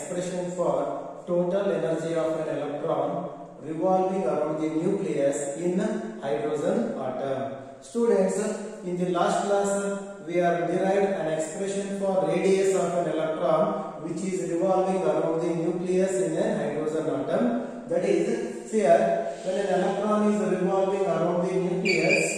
expression for total energy of an electron revolving around the nucleus in hydrogen atom. Students, in the last class we are derived an expression for radius of an electron which is revolving around the nucleus in a hydrogen atom. That is, here when an electron is revolving around the nucleus,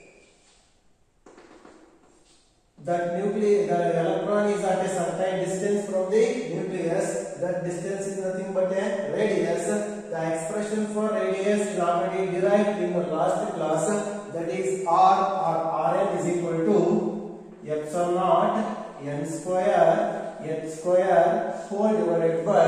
that nucleus, the electron is at a certain distance from the nucleus. That distance is nothing but a radius. The expression for radius is already derived in the last class. That is R or Rn is equal to epsilon naught n square h square whole divided by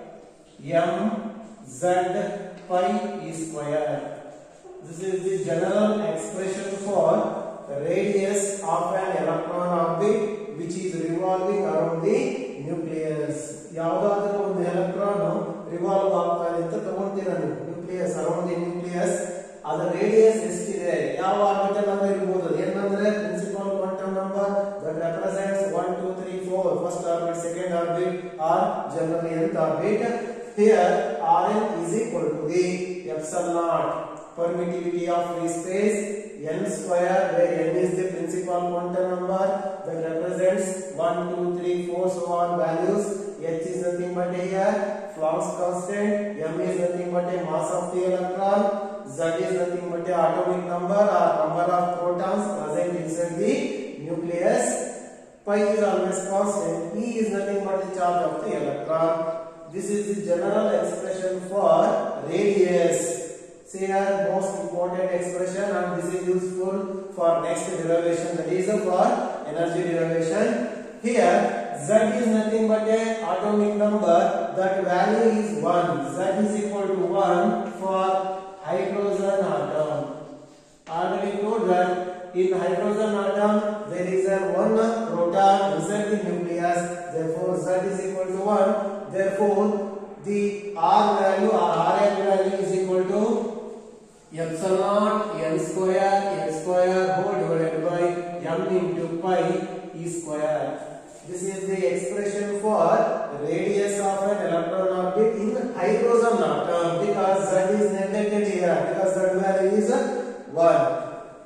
m z pi e square. This is the general expression for the radius of an electron orbit which is revolving around the nucleus. ಯಾವುದಾದರೂ ಒಂದು electron revolve ಆಗ್ತಾ ಇದೆ ಅಂತ ತಗೊಂತೀರ ನೀವು nucleus around the nucleus ಅದರ radius ಎಷ್ಟಿದೆ ಯಾವ ಆರ್ಬಿಟಲ್ ನಂಬರ್ ಇರ್ಬೋದು ಏನಂದ್ರೆ principal quantum number that represents one two three four first orbit second orbit or generally nth orbit here Rn is equal to the epsilon naught permittivity of free space n square where n is the principal quantum number that represents 1 2 3 4 so on values h is nothing but here Planck's constant m is nothing but a mass of the electron z is nothing but a atomic number or number of protons present inside the nucleus pi is always constant e is nothing but the charge of the electron this is the general expression for radius say our most important expression and this is useful for next derivation that is for energy derivation here z is nothing but a atomic number that value is 1 z is equal to 1 for hydrogen atom already told that in hydrogen atom there is a one proton inside the nucleus therefore z is equal to 1 therefore the r value or rn value is equal to epsilon naught n square n square whole divided by m into pi e square. This is the expression for radius of an electron orbit in hydrogen atom because z is neglected here because z value is 1.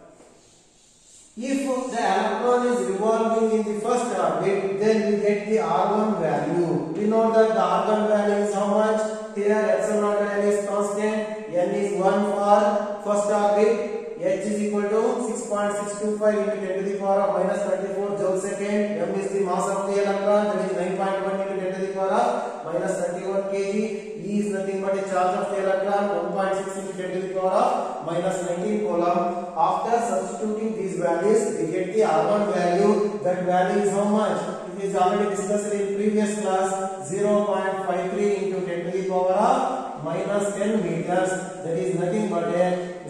If the electron is revolving in the first orbit, then we get the R1 value. We know that the R1 value is how much? Here epsilon naught value is constant, n is 1 for first orbit, h is equal to 6.625 into 10 to the power of minus 34 joule second, m is the mass of the electron, that is 9.1 into 10 to the power of minus 31 kg, e is nothing but a charge of the electron, 1.6 into 10 to the power of minus 19 coulomb. After substituting these values, we get the R1 value. That value is how much? It is already discussed in previous class. 0.53 into 10 to the power of minus 10 meters. That is nothing but a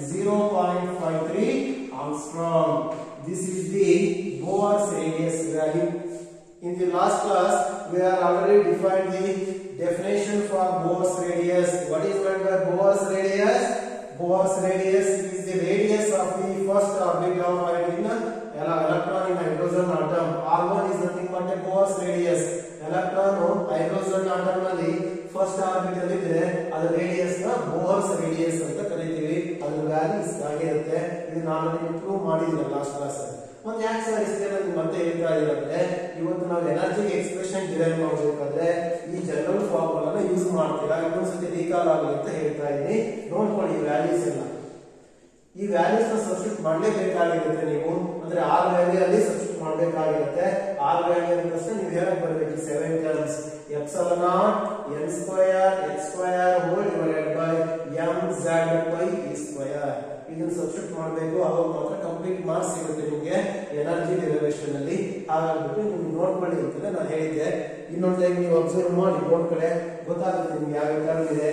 0.53 Armstrong. This is the Bohr's radius value. In the last class, we have already defined the definition for Bohr's radius. What is meant by Bohr's radius? Bohr's radius is the radius of the first orbit of hydrogen electron in hydrogen atom. R1 is nothing but a Bohr's radius. Electron hydrogen atom ನಲ್ಲಿ first orbital ಇದ್ರೆ ಅದ್ರ radius ನ Bohr's radius ಅಂತ ಕರಿತೀವಿ ಅದ್ರ value ಇಷ್ಟಾಗಿರುತ್ತೆ ಇದು ನಾನು prove ಮಾಡಿದಿಲ್ಲ last class ಮತ್ತೆ ಯಾಕೆ ಸರ್ ಇಷ್ಟೆಲ್ಲ ನಿಮ್ಗೆ ಮತ್ತೆ ಹೇಳ್ತಾ ಇದ್ರೆ ಇವತ್ತು ನಾವು ಎನರ್ಜಿ ಎಕ್ಸ್ಪ್ರೆಷನ್ ಡಿರೈವ್ ಮಾಡಬೇಕಾದ್ರೆ ಈ ಜನರಲ್ ಫಾರ್ಮುಲಾನ ಯೂಸ್ ಮಾಡ್ತೀರಾ ಇನ್ನೊಂದ್ಸತಿ ರೀಕಾಲ್ ಆಗಲಿ ಅಂತ ಹೇಳ್ತಾ ಇದ್ದೀನಿ ನೋಡ್ಕೊಳ್ಳಿ ಈ ವ್ಯಾಲ್ಯೂಸ್ ಎಲ್ಲ ಈ ವ್ಯಾಲ್ಯೂಸ್ ನ ಸಬ್ಸ್ಟಿಟ್ಯೂಟ್ ಮಾಡಲೇಬೇಕಾಗಿರುತ್ತೆ ನೀವು ಅಂದ್ರೆ ಆರ್ ವ್ಯಾಲ್ಯೂ ಅಲ್ಲಿ ಸಬ್ಸ್ಟಿಟ್ಯೂಟ್ ಮಾಡಬೇಕಾಗಿರುತ್ತೆ ಆರ್ ವ್ಯಾಲ್ಯೂ ಅಂದ ತಕ್ಷಣ ನೀವು ಹೇಳಕ್ ಬರಬೇಕು seven terms epsilon naught N square X square whole divided by m z by e square ಇದನ್ನ ಸಬ್ಸ್ಟಿಟ್ಯೂಟ್ ಮಾಡಬೇಕು ಅವಾಗ ಮಾತ್ರ ಕಂಪ್ಲೀಟ್ ಮಾರ್ಕ್ಸ್ ಸಿಗುತ್ತೆ ನಿಮಗೆ ಎನರ್ಜಿ ಡೆರಿವೇಶನ್ ಅಲ್ಲಿ ಹಾಗಾಗ್ಬಿಟ್ಟು ನಿಮ್ಗೆ ನೋಡ್ಕೊಳ್ಳಿ ಅಂತಲೇ ನಾನು ಹೇಳಿದ್ದೆ ಇನ್ನೊಂದು ಟೈಮ್ ನೀವು ಅಬ್ಸರ್ವ್ ಮಾಡಿ ಬೋರ್ಡ್ ಕಡೆ ಗೊತ್ತಾಗುತ್ತೆ ನಿಮ್ಗೆ ಯಾವ ಟರ್ಮ್ ಇದೆ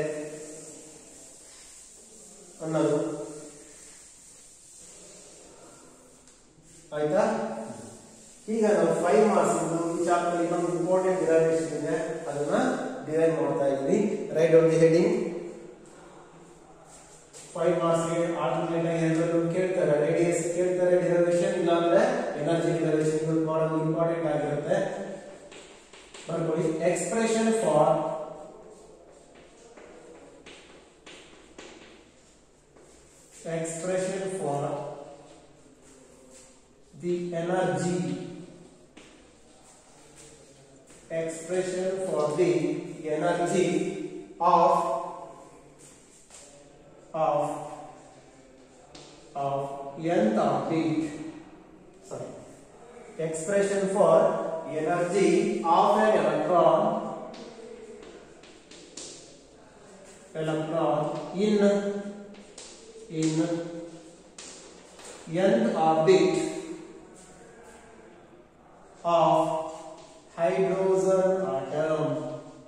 ಅನ್ನೋದು ಆಯ್ತಾ ಈಗ ನಾವು ಫೈವ್ ಮಾರ್ಕ್ಸ್ ಈ ಚಾಪ್ಟರ್ ಇನ್ನೊಂದು ಇಂಪಾರ್ಟೆಂಟ್ ಡಿರೈವೇಶನ್ ಇದೆ ಅದನ್ನ ಡಿರೈವ್ ಮಾಡ್ತಾ ಇದ್ವಿ write on the heading five marks ಗೆ ಆಲ್ಟರ್ನೇಟ್ ಆಗಿ ಎಲ್ಲರೂ ಕೇಳ್ತಾರೆ ರೇಡಿಯಸ್ ಕೇಳ್ತಾರೆ ಡಿರೈವೇಶನ್ ಇಲ್ಲಾಂದ್ರೆ ಎನರ್ಜಿ ಡಿರೈವೇಶನ್ ಯೂಸ್ ಮಾಡೋದು ಇಂಪಾರ್ಟೆಂಟ್ ಆಗಿರುತ್ತೆ ಬರ್ಕೊಳ್ಳಿ expression for for expression for the energy expression for the energy of of of nth orbit sorry expression for energy of an electron electron in in nth orbit of hydrogen atom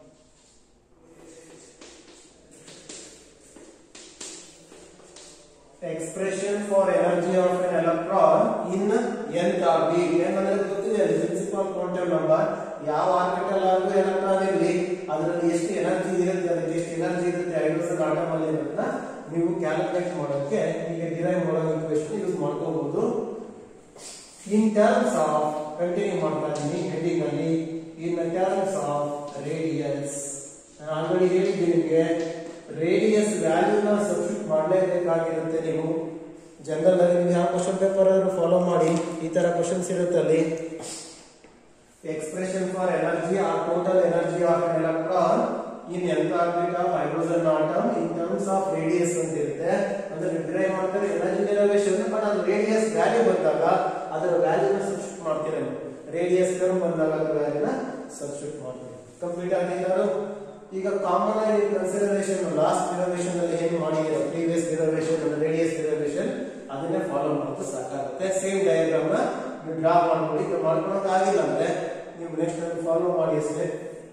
expression for energy of an electron in nth orbit ಏನಂದ್ರೆ ಗೊತ್ತಿದೆ principal quantum number ಯಾವ orbital ಆಗು electron ಇರಲಿ ಅದರಲ್ಲಿ ಎಷ್ಟು energy ಇರುತ್ತೆ ಅದಕ್ಕೆ ಎಷ್ಟು ಎನರ್ಜಿ ಇರುತ್ತೆ ಹೈಡ್ರೋಜನ್ ಆಟಮ್ ಅಲ್ಲಿ ಇರೋದನ್ನ ನೀವು ಕ್ಯಾಲ್ಕುಲೇಟ್ ಮಾಡೋಕೆ ಈಗ ಡಿರೈವ್ ಮಾಡೋ ಇಕ್ವೇಶನ್ ಯೂಸ್ ಮಾಡ್ಕೋಬಹುದು ಇನ್ ಟರ್ಮ್ಸ್ ಆಫ್ ಕಂಟಿನ್ಯೂ ಮಾಡ್ತಾ ಇದ್ದೀನಿ ಹೆಡಿಂಗ್ ಅಲ್ಲಿ ಇನ್ ಟರ್ಮ್ಸ್ ಆಫ್ ರೇಡಿಯಸ್ ನಾನು ಆಲ್ರೆಡಿ ಹೇಳಿದ್ದೀನಿ ನಿಮಗೆ ರೇಡಿಯಸ್ ವ್ಯಾಲ್ಯೂನ ಸಬ್ಸ್ಟಿಟ್ಯೂಟ್ ಮಾಡಲೇಬೇಕಾಗಿರುತ್ತೆ ನೀವು ಜನರಲ್ ಅಲ್ಲಿ ನೀವು ಯಾವ ಕ್ವಶನ್ ಪೇಪರ್ ಆದ್ರೂ ಫಾಲೋ ಮಾಡಿ ಈ ತರ ಕ್ವಶನ್ಸ್ ಇರುತ್ತೆ ಅಲ್ಲಿ expression for energy or total energy of an electron in nth orbit of hydrogen atom in terms of radius ಅಂತ ಇರುತ್ತೆ ಅಂದ್ರೆ ಡಿರೈವ್ ಮಾಡ್ತಾರೆ ಎನರ್ಜಿ ಡೆರಿವೇಶನ್ ಬಟ್ ಅದು ರೇಡಿಯಸ್ ವ್ಯಾಲ್ಯೂ ಬಂದಾಗ ಅದರ ವ್ಯಾಲ್ಯೂನ ಸಬ್ಸ್ಟಿಟ್ಯೂಟ್ ಮಾಡ್ತೀರ ರೇಡಿಯಸ್ ಟರ್ಮ್ ಬಂದಾಗ ಅದರ ವ್ಯಾಲ್ಯೂನ ಸಬ್ಸ್ಟಿಟ್ಯೂಟ್ ಮಾಡ್ತೀವಿ ಕಂಪ್ಲೀಟ್ ಆಗಿದ್ದಾರೆ ಈಗ ಕಾಮನ್ ಆಗಿ ಕನ್ಸಿಡರೇಷನ್ ಲಾಸ್ಟ್ ಡಿರವೇಶನ್ ಅಲ್ಲಿ ಏನು ಮಾಡಿರೋ ಪ್ರೀವಿಯಸ್ ಡಿರವೇಶನ್ ರೇಡಿಯಸ್ ಡಿರವೇಶನ್ ಅದನ್ನೇ ಫಾಲೋ ಮಾಡೋದು ಸಾಕಾಗುತ್ತೆ ಸೇಮ್ ಡಯಾಗ್ರಾಮ್ ನ ನೀವು ಡ್ರಾ ಮಾಡ್ಕೊಳ್ಳಿ ನೀವು ಮಾಡ್ಕೊಳಕ್ ಆಗಿಲ್ಲ ಅಂದ್ರೆ ನೀವು ನೆಕ್ಸ್ಟ್ ಫಾಲೋ ಮಾಡಿ ಅಷ್ಟೇ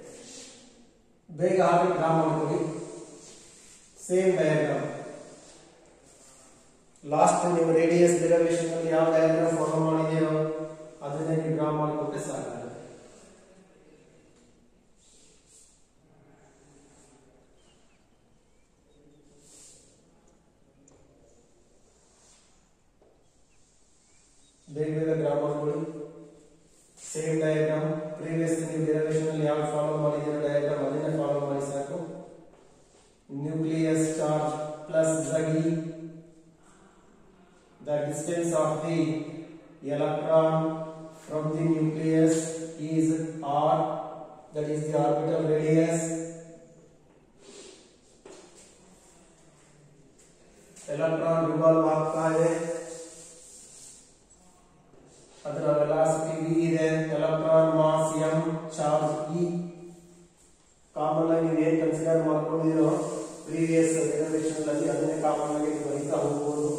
ಬೇಗ ಹಾಗೆ ಡ್ರಾ ಮಾಡ್ಕೊಳ್ಳಿ ಸೇಮ್ ಡಯಾಗ್ರಾಮ್ ಲಾಸ್ಟ್ ನೀವು ರೇಡಿಯಸ್ ಡಿರವೇಶನ್ ಅಲ್ಲಿ ಯಾವ ಡಯಾಗ್ರಾಮ್ ಫಾಲೋ ಮಾಡಿದೆಯೋ ಅದನ್ನೇ ನೀವು ಡ್ರಾ ಮಾಡಿಕೊಟ್ಟೆ ಸಾಕಾಗುತ್ತೆ ಬೇಗ ಬೇಗ ಡ್ರಾ ಮಾಡ್ಕೊಳ್ಳಿ ಸೇಮ್ ಡಯಾಗ್ರಾಮ್ ಪ್ರೀವಿಯಸ್ ನೀವು ಡಿರವೇಶನ್ ಅಲ್ಲಿ ಯಾವ ಫಾಲೋ ಮಾಡಿದ್ದೀರೋ ಡಯಾಗ್ರಾಮ್ ಅದನ್ನೇ ಫಾಲೋ ಮಾಡಿ ಸಾಕು nucleus charge plus z e the distance of the electron from the nucleus is r that is the orbital radius electron revolve ಆಗ್ತಾ ಇದೆ ಅದರ ವೆಲಾಸಿಟಿ v ಇದೆ electron mass m charge e common ಆಗಿ ನೀವು ಏನ್ ಕನ್ಸಿಡರ್ ಮಾಡ್ಕೊಂಡಿರೋ ಪ್ರೀವಿಯಸ್ ಡೆರಿವೇಶನ್ ಅಲ್ಲಿ ಅದನ್ನೇ ಕಾಮನ್ ಆಗಿ ನೀವು ಬರೀತಾ ಹೋಗ್ಬೋದು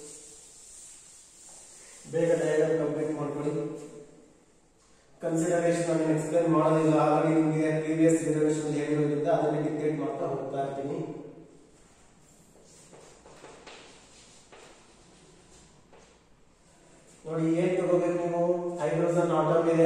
ಬೇಗ ಡಯಾಗ್ರಾಮ್ ಕಂಪ್ಲೀಟ್ ಮಾಡ್ಕೊಳ್ಳಿ ಕನ್ಸಿಡರೇಷನ್ ನಾನು ಎಕ್ಸ್ಪ್ಲೈನ್ ಮಾಡೋದಿಲ್ಲ ಆಲ್ರೆಡಿ ನಿಮಗೆ ಪ್ರೀವಿಯಸ್ ಡೆರಿವೇಶನ್ ಹೇಳಿರೋದ್ರಿಂದ ಅದನ್ನ ಡಿಕ್ಟೇಟ್ ಮಾಡ್ತಾ ಹೋಗ್ತಾ ಇರ್ತೀನಿ ನೋಡಿ ಏನ್ ತಗೋಬೇಕು ನೀವು ಹೈಡ್ರೋಜನ್ ಆಟಮ್ ಇದೆ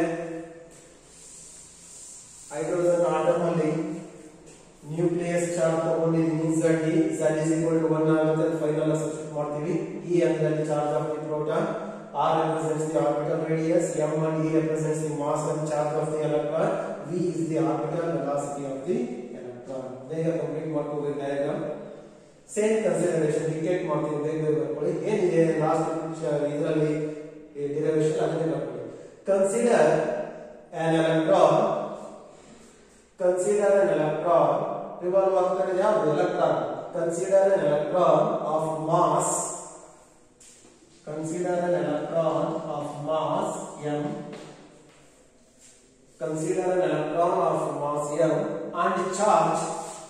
ಹೈಡ್ರೋಜನ್ ಆಟಮ್ ಅಲ್ಲಿ ನ್ಯೂಕ್ಲಿಯಸ್ ಚಾರ್ಜ್ ತಗೊಂಡಿದ್ದೀನಿ z e z is equal to one ಆಗುತ್ತೆ ಫೈನಲ್ ಸಬ್ಸ್ಟಿಟ್ಯೂಟ್ ಮಾಡ್ತೀವಿ ಇ ಅಂದ್ರೆ charge of the proton R represents the orbital radius, M and E represents the mass and charge of the electron, V is the orbital velocity of the electron. ಬೇಗ complete ಮಾಡ್ಕೋಬೇಕು diagram same consideration dictate ಮಾಡ್ತೀವಿ ಬೇಗ ಬೇಗ ಬರ್ಕೊಳ್ಳಿ ಏನಿದೆ last ಇದರಲ್ಲಿ derivation ಅದನ್ನೇ ಬರ್ಕೊಳ್ಳಿ consider an electron consider an electron revolve ಆಗ್ತಾರೆ ಯಾವುದು electron consider an electron of mass consider an electron of mass m consider an electron of mass m and charge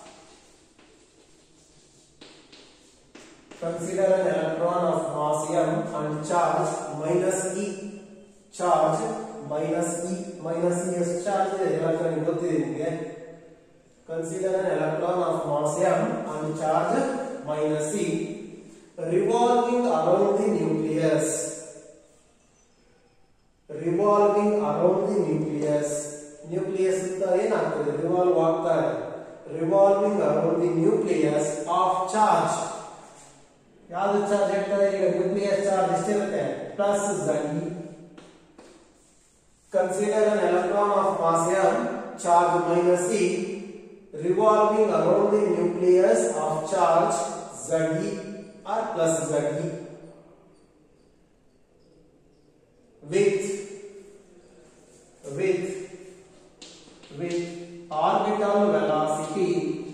consider an electron of mass m and charge minus e charge minus e minus e ಎಷ್ಟು charge ಇದೆ electron ಗೊತ್ತಿದೆ ನಿಮಗೆ consider an electron of mass m and charge minus e revolving around the nucleus revolving around the nucleus nucleus ಅಂತ ಏನಾಗ್ತದೆ revolve ಆಗ್ತಾ ಇದೆ revolving around the nucleus of charge ಯಾವ್ದು charge ಹೇಳ್ತಾರೆ ಈಗ ನ್ಯೂಕ್ಲಿಯಸ್ ಚಾರ್ಜ್ ಎಷ್ಟಿರುತ್ತೆ plus z consider an electron of mass m charge minus e revolving around the nucleus of charge Ze or plus Ze with with with orbital velocity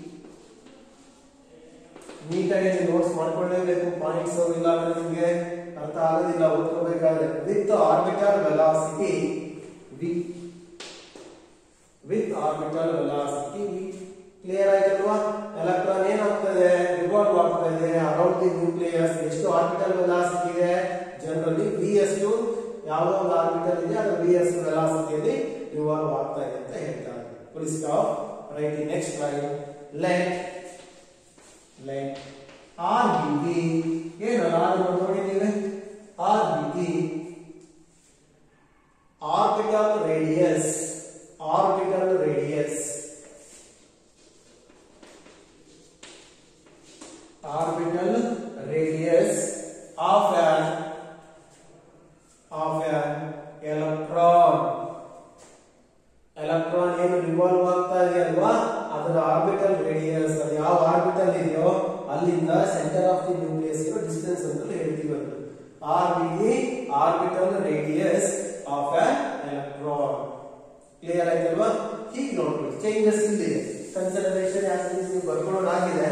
ನೀಟಾಗಿ notes ಮಾಡ್ಕೊಳ್ಳೇಬೇಕು points ಇಲ್ಲ ಅಂದ್ರೆ ನಿಮಗೆ ಅರ್ಥ ಆಗೋದಿಲ್ಲ ಓದ್ಕೋಬೇಕಾದ್ರೆ with orbital velocity v with orbital velocity v clear ಆಯ್ತಲ್ವಾ electron ಏನಾಗ್ತದೆ ರಿವಾಲ್ವ್ ಆಗ್ತಾ ಇದೆ ಅರೌಂಡ್ ದಿ ನ್ಯೂಕ್ಲಿಯಸ್ ಎಷ್ಟು ಆರ್ಬಿಟಲ್ ವೆಲಾಸಿಟಿ ಇದೆ ಜನರಲಿ ವಿ ಎಷ್ಟು ಯಾವುದೋ ಒಂದು ಆರ್ಬಿಟಲ್ ಇದೆ ಅದು ವಿ ಎಸ್ ವೆಲಾಸಿಟಿಯಲ್ಲಿ ರಿವಾಲ್ವ್ ಆಗ್ತಾ ಇದೆ ಅಂತ ಹೇಳ್ತಾರೆ full stop write next line let let R be the ಏನಲ್ಲ ಅದನ್ನು ನೋಡಿದ್ದೀವಿ R be the orbital radius orbital radius orbital radius of an of an electron electron ಏನು ರಿವಾಲ್ವ್ ಆಗ್ತಾ ಇದೆ ಅಲ್ವಾ ಅದರ ಆರ್ಬಿಟಲ್ ರೇಡಿಯಸ್ ಅದು ಯಾವ ಆರ್ಬಿಟಲ್ ಇದೆಯೋ ಅಲ್ಲಿಂದ ಸೆಂಟರ್ ಆಫ್ ದಿ ನ್ಯೂಕ್ಲಿಯಸ್ ಇರೋ ಡಿಸ್ಟೆನ್ಸ್ ಅಂತ ಹೇಳ್ತೀವಿ ಅದು R the orbital radius of an electron clear ಆಯ್ತಲ್ವಾ ಹೀಗೆ ನೋಡ್ಕೊಳ್ಳಿ ಚೇಂಜಸ್ ಇಲ್ಲಿ ಕನ್ಸಿಡರೇಷನ್ ನೀವು ಬರ್ಕೊಳ್ಳೋದಾಗಿದೆ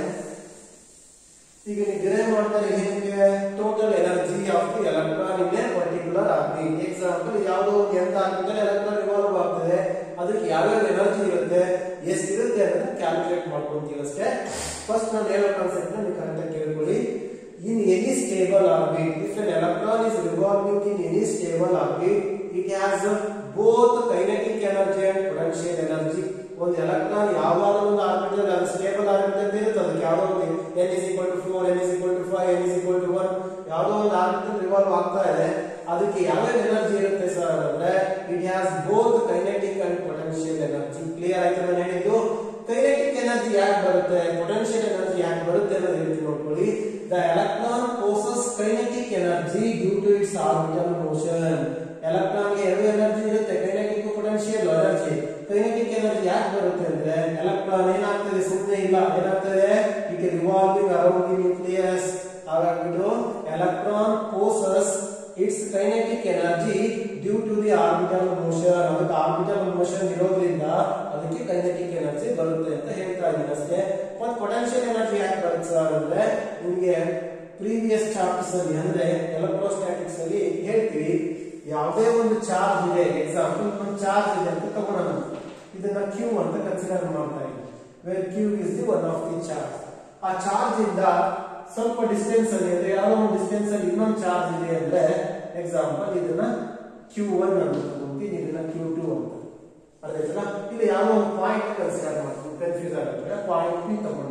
ಈಗ ನೀವು ಡಿರೈವ್ ಮಾಡ್ತಾರೆ ನಿಮಗೆ total energy of the electron in a particular orbit example ಯಾವುದೋ ಒಂದು ಎಂತ ಆರ್ಬಿಟಲ್ ಎಲೆಕ್ಟ್ರಾನ್ ರಿವಾಲ್ವ್ ಆಗ್ತದೆ ಅದಕ್ಕೆ ಯಾವ್ಯಾವ ಎನರ್ಜಿ ಇರುತ್ತೆ ಎಷ್ಟು ಇರುತ್ತೆ ಅನ್ನೋದನ್ನ ಕ್ಯಾಲ್ಕುಲೇಟ್ ಮಾಡ್ಕೊಂತೀವಿ ಅಷ್ಟೇ ಫಸ್ಟ್ ನಾನು ಹೇಳೋ ಕಾನ್ಸೆಪ್ಟ್ ನೀವು ಕರೆಕ್ಟ್ ಕೇಳ್ಕೊಳ್ಳಿ in any stable orbit if an electron is revolving in any stable orbit it has both kinetic energy and potential energy ಒಂದು ಎಲೆಕ್ಟ್ರಾನ್ ಯಾವ್ದಾದ್ರು ಒಂದು ಆರ್ಬಿಟಲ್ ಅದು ಸ್ಟೇಬಲ್ ಆರ್ಬಿಟಲ್ ಇರುತ್ತೆ ಅದಕ್ಕೆ ಯಾವ್ದೋ ಒಂದು n is equal to 4 n is equal to 5 n is equal to 1 ಯಾವ್ದೋ ಒಂದು ಆರ್ಬಿಟಲ್ ರಿವಾಲ್ವ್ ಆಗ್ತಾ ಇದೆ ಅದಕ್ಕೆ ಯಾವ್ಯಾವ ಎನರ್ಜಿ ಇರುತ್ತೆ ಸರ್ ಅಂದ್ರೆ it has both kinetic and potential energy clear ಆಯ್ತು ನಾನು ಹೇಳಿದ್ದು ಕೈನೆಟಿಕ್ ಎನರ್ಜಿ ಯಾಕೆ ಬರುತ್ತೆ ಪೊಟೆನ್ಶಿಯಲ್ ಎನರ್ಜಿ ಯಾಕೆ ಬರುತ್ತೆ ಅನ್ನೋದು ಹೇಳ್ತೀನಿ ನೋಡ್ಕೊಳ್ಳಿ the electron possesses kinetic energy due to its orbital motion electron ಗೆ ಎರಡು ಎನರ್ಜಿ ಇರುತ್ತೆ kinetic potential energy kinetic energy ಯಾಕೆ ಬರುತ್ತೆ ಅಂದ್ರೆ ಎಲೆಕ್ಟ್ರಾನ್ ಏನಾಗ್ತದೆ ಸುಮ್ಮನೆ ಇಲ್ಲ ಏನಾಗ್ತದೆ ಈಗ ರಿವಾಲ್ವಿಂಗ್ ಅರೌಂಡ್ ದಿ ನ್ಯೂಕ್ಲಿಯಸ್ ಹಾಗಾಗ್ಬಿಟ್ಟು electron possesses its kinetic energy due to the orbital motion ಅದಕ್ಕೆ ಆರ್ಬಿಟಲ್ ಮೋಷನ್ ಇರೋದ್ರಿಂದ ಅದಕ್ಕೆ ಕೈನೆಟಿಕ್ ಎನರ್ಜಿ ಬರುತ್ತೆ ಅಂತ ಹೇಳ್ತಾ ಇದ್ದೀನಿ ಅಷ್ಟೇ ಮತ್ತೆ ಪೊಟೆನ್ಶಿಯಲ್ ಎನರ್ಜಿ ಯಾಕೆ ಬರುತ್ತೆ ಸರ್ ಅಂದ್ರೆ ನಿಮಗೆ ಪ್ರೀವಿಯಸ್ ಚಾಪ್ಟರ್ಸ್ ಅಲ್ಲಿ ಅಂದ್ರೆ ಎಲೆಕ್ಟ್ರೋಸ್ಟಾಟಿಕ್ಸ್ ಅಲ್ಲಿ ಹೇಳ್ತೀವಿ ಯಾವುದೇ ಒಂದು ಚಾರ್ಜ್ ಇದೆ ಎಕ್ಸಾಂಪಲ್ ಒಂದು ಚಾರ್ಜ್ ಇದೆ ಅಂತ ತಗೊಳ್ಳೋಣ ಇದನ್ನ ಕ್ಯೂ ಅಂತ ಕನ್ಸಿಡರ್ ಮಾಡ್ತಾ ಇದ್ದೀವಿ where q is the one of the charge ಆ ಚಾರ್ಜ್ ಇಂದ ಸ್ವಲ್ಪ ಡಿಸ್ಟೆನ್ಸ್ ಅಲ್ಲಿ ಅಂದ್ರೆ ಯಾವುದೋ ಒಂದು ಡಿಸ್ಟೆನ್ಸ್ ಅಲ್ಲಿ ಇನ್ನೊಂದು ಚಾರ್ಜ್ ಇದೆ ಅಂದ್ರೆ ಎಕ್ಸಾಂಪಲ್ ಇದನ್ನ ಕ್ಯೂ ಒನ್ ಅಂತ ತಗೊಂತೀನಿ ಇದನ್ನ ಕ್ಯೂ ಟೂ ಅಂತ ಅರ್ಥ ಆಯ್ತಲ್ಲ ಇಲ್ಲಿ ಯಾವುದೋ ಒಂದು ಪಾಯಿಂಟ್ ಕನ್ಸಿಡರ್ ಮಾಡ್ತೀವಿ ಕನ್ಫ್ಯೂಸ್ ಆಗುತ್ತೆ ಪಾಯಿಂಟ್ ಪಿ ತಗೊಂಡು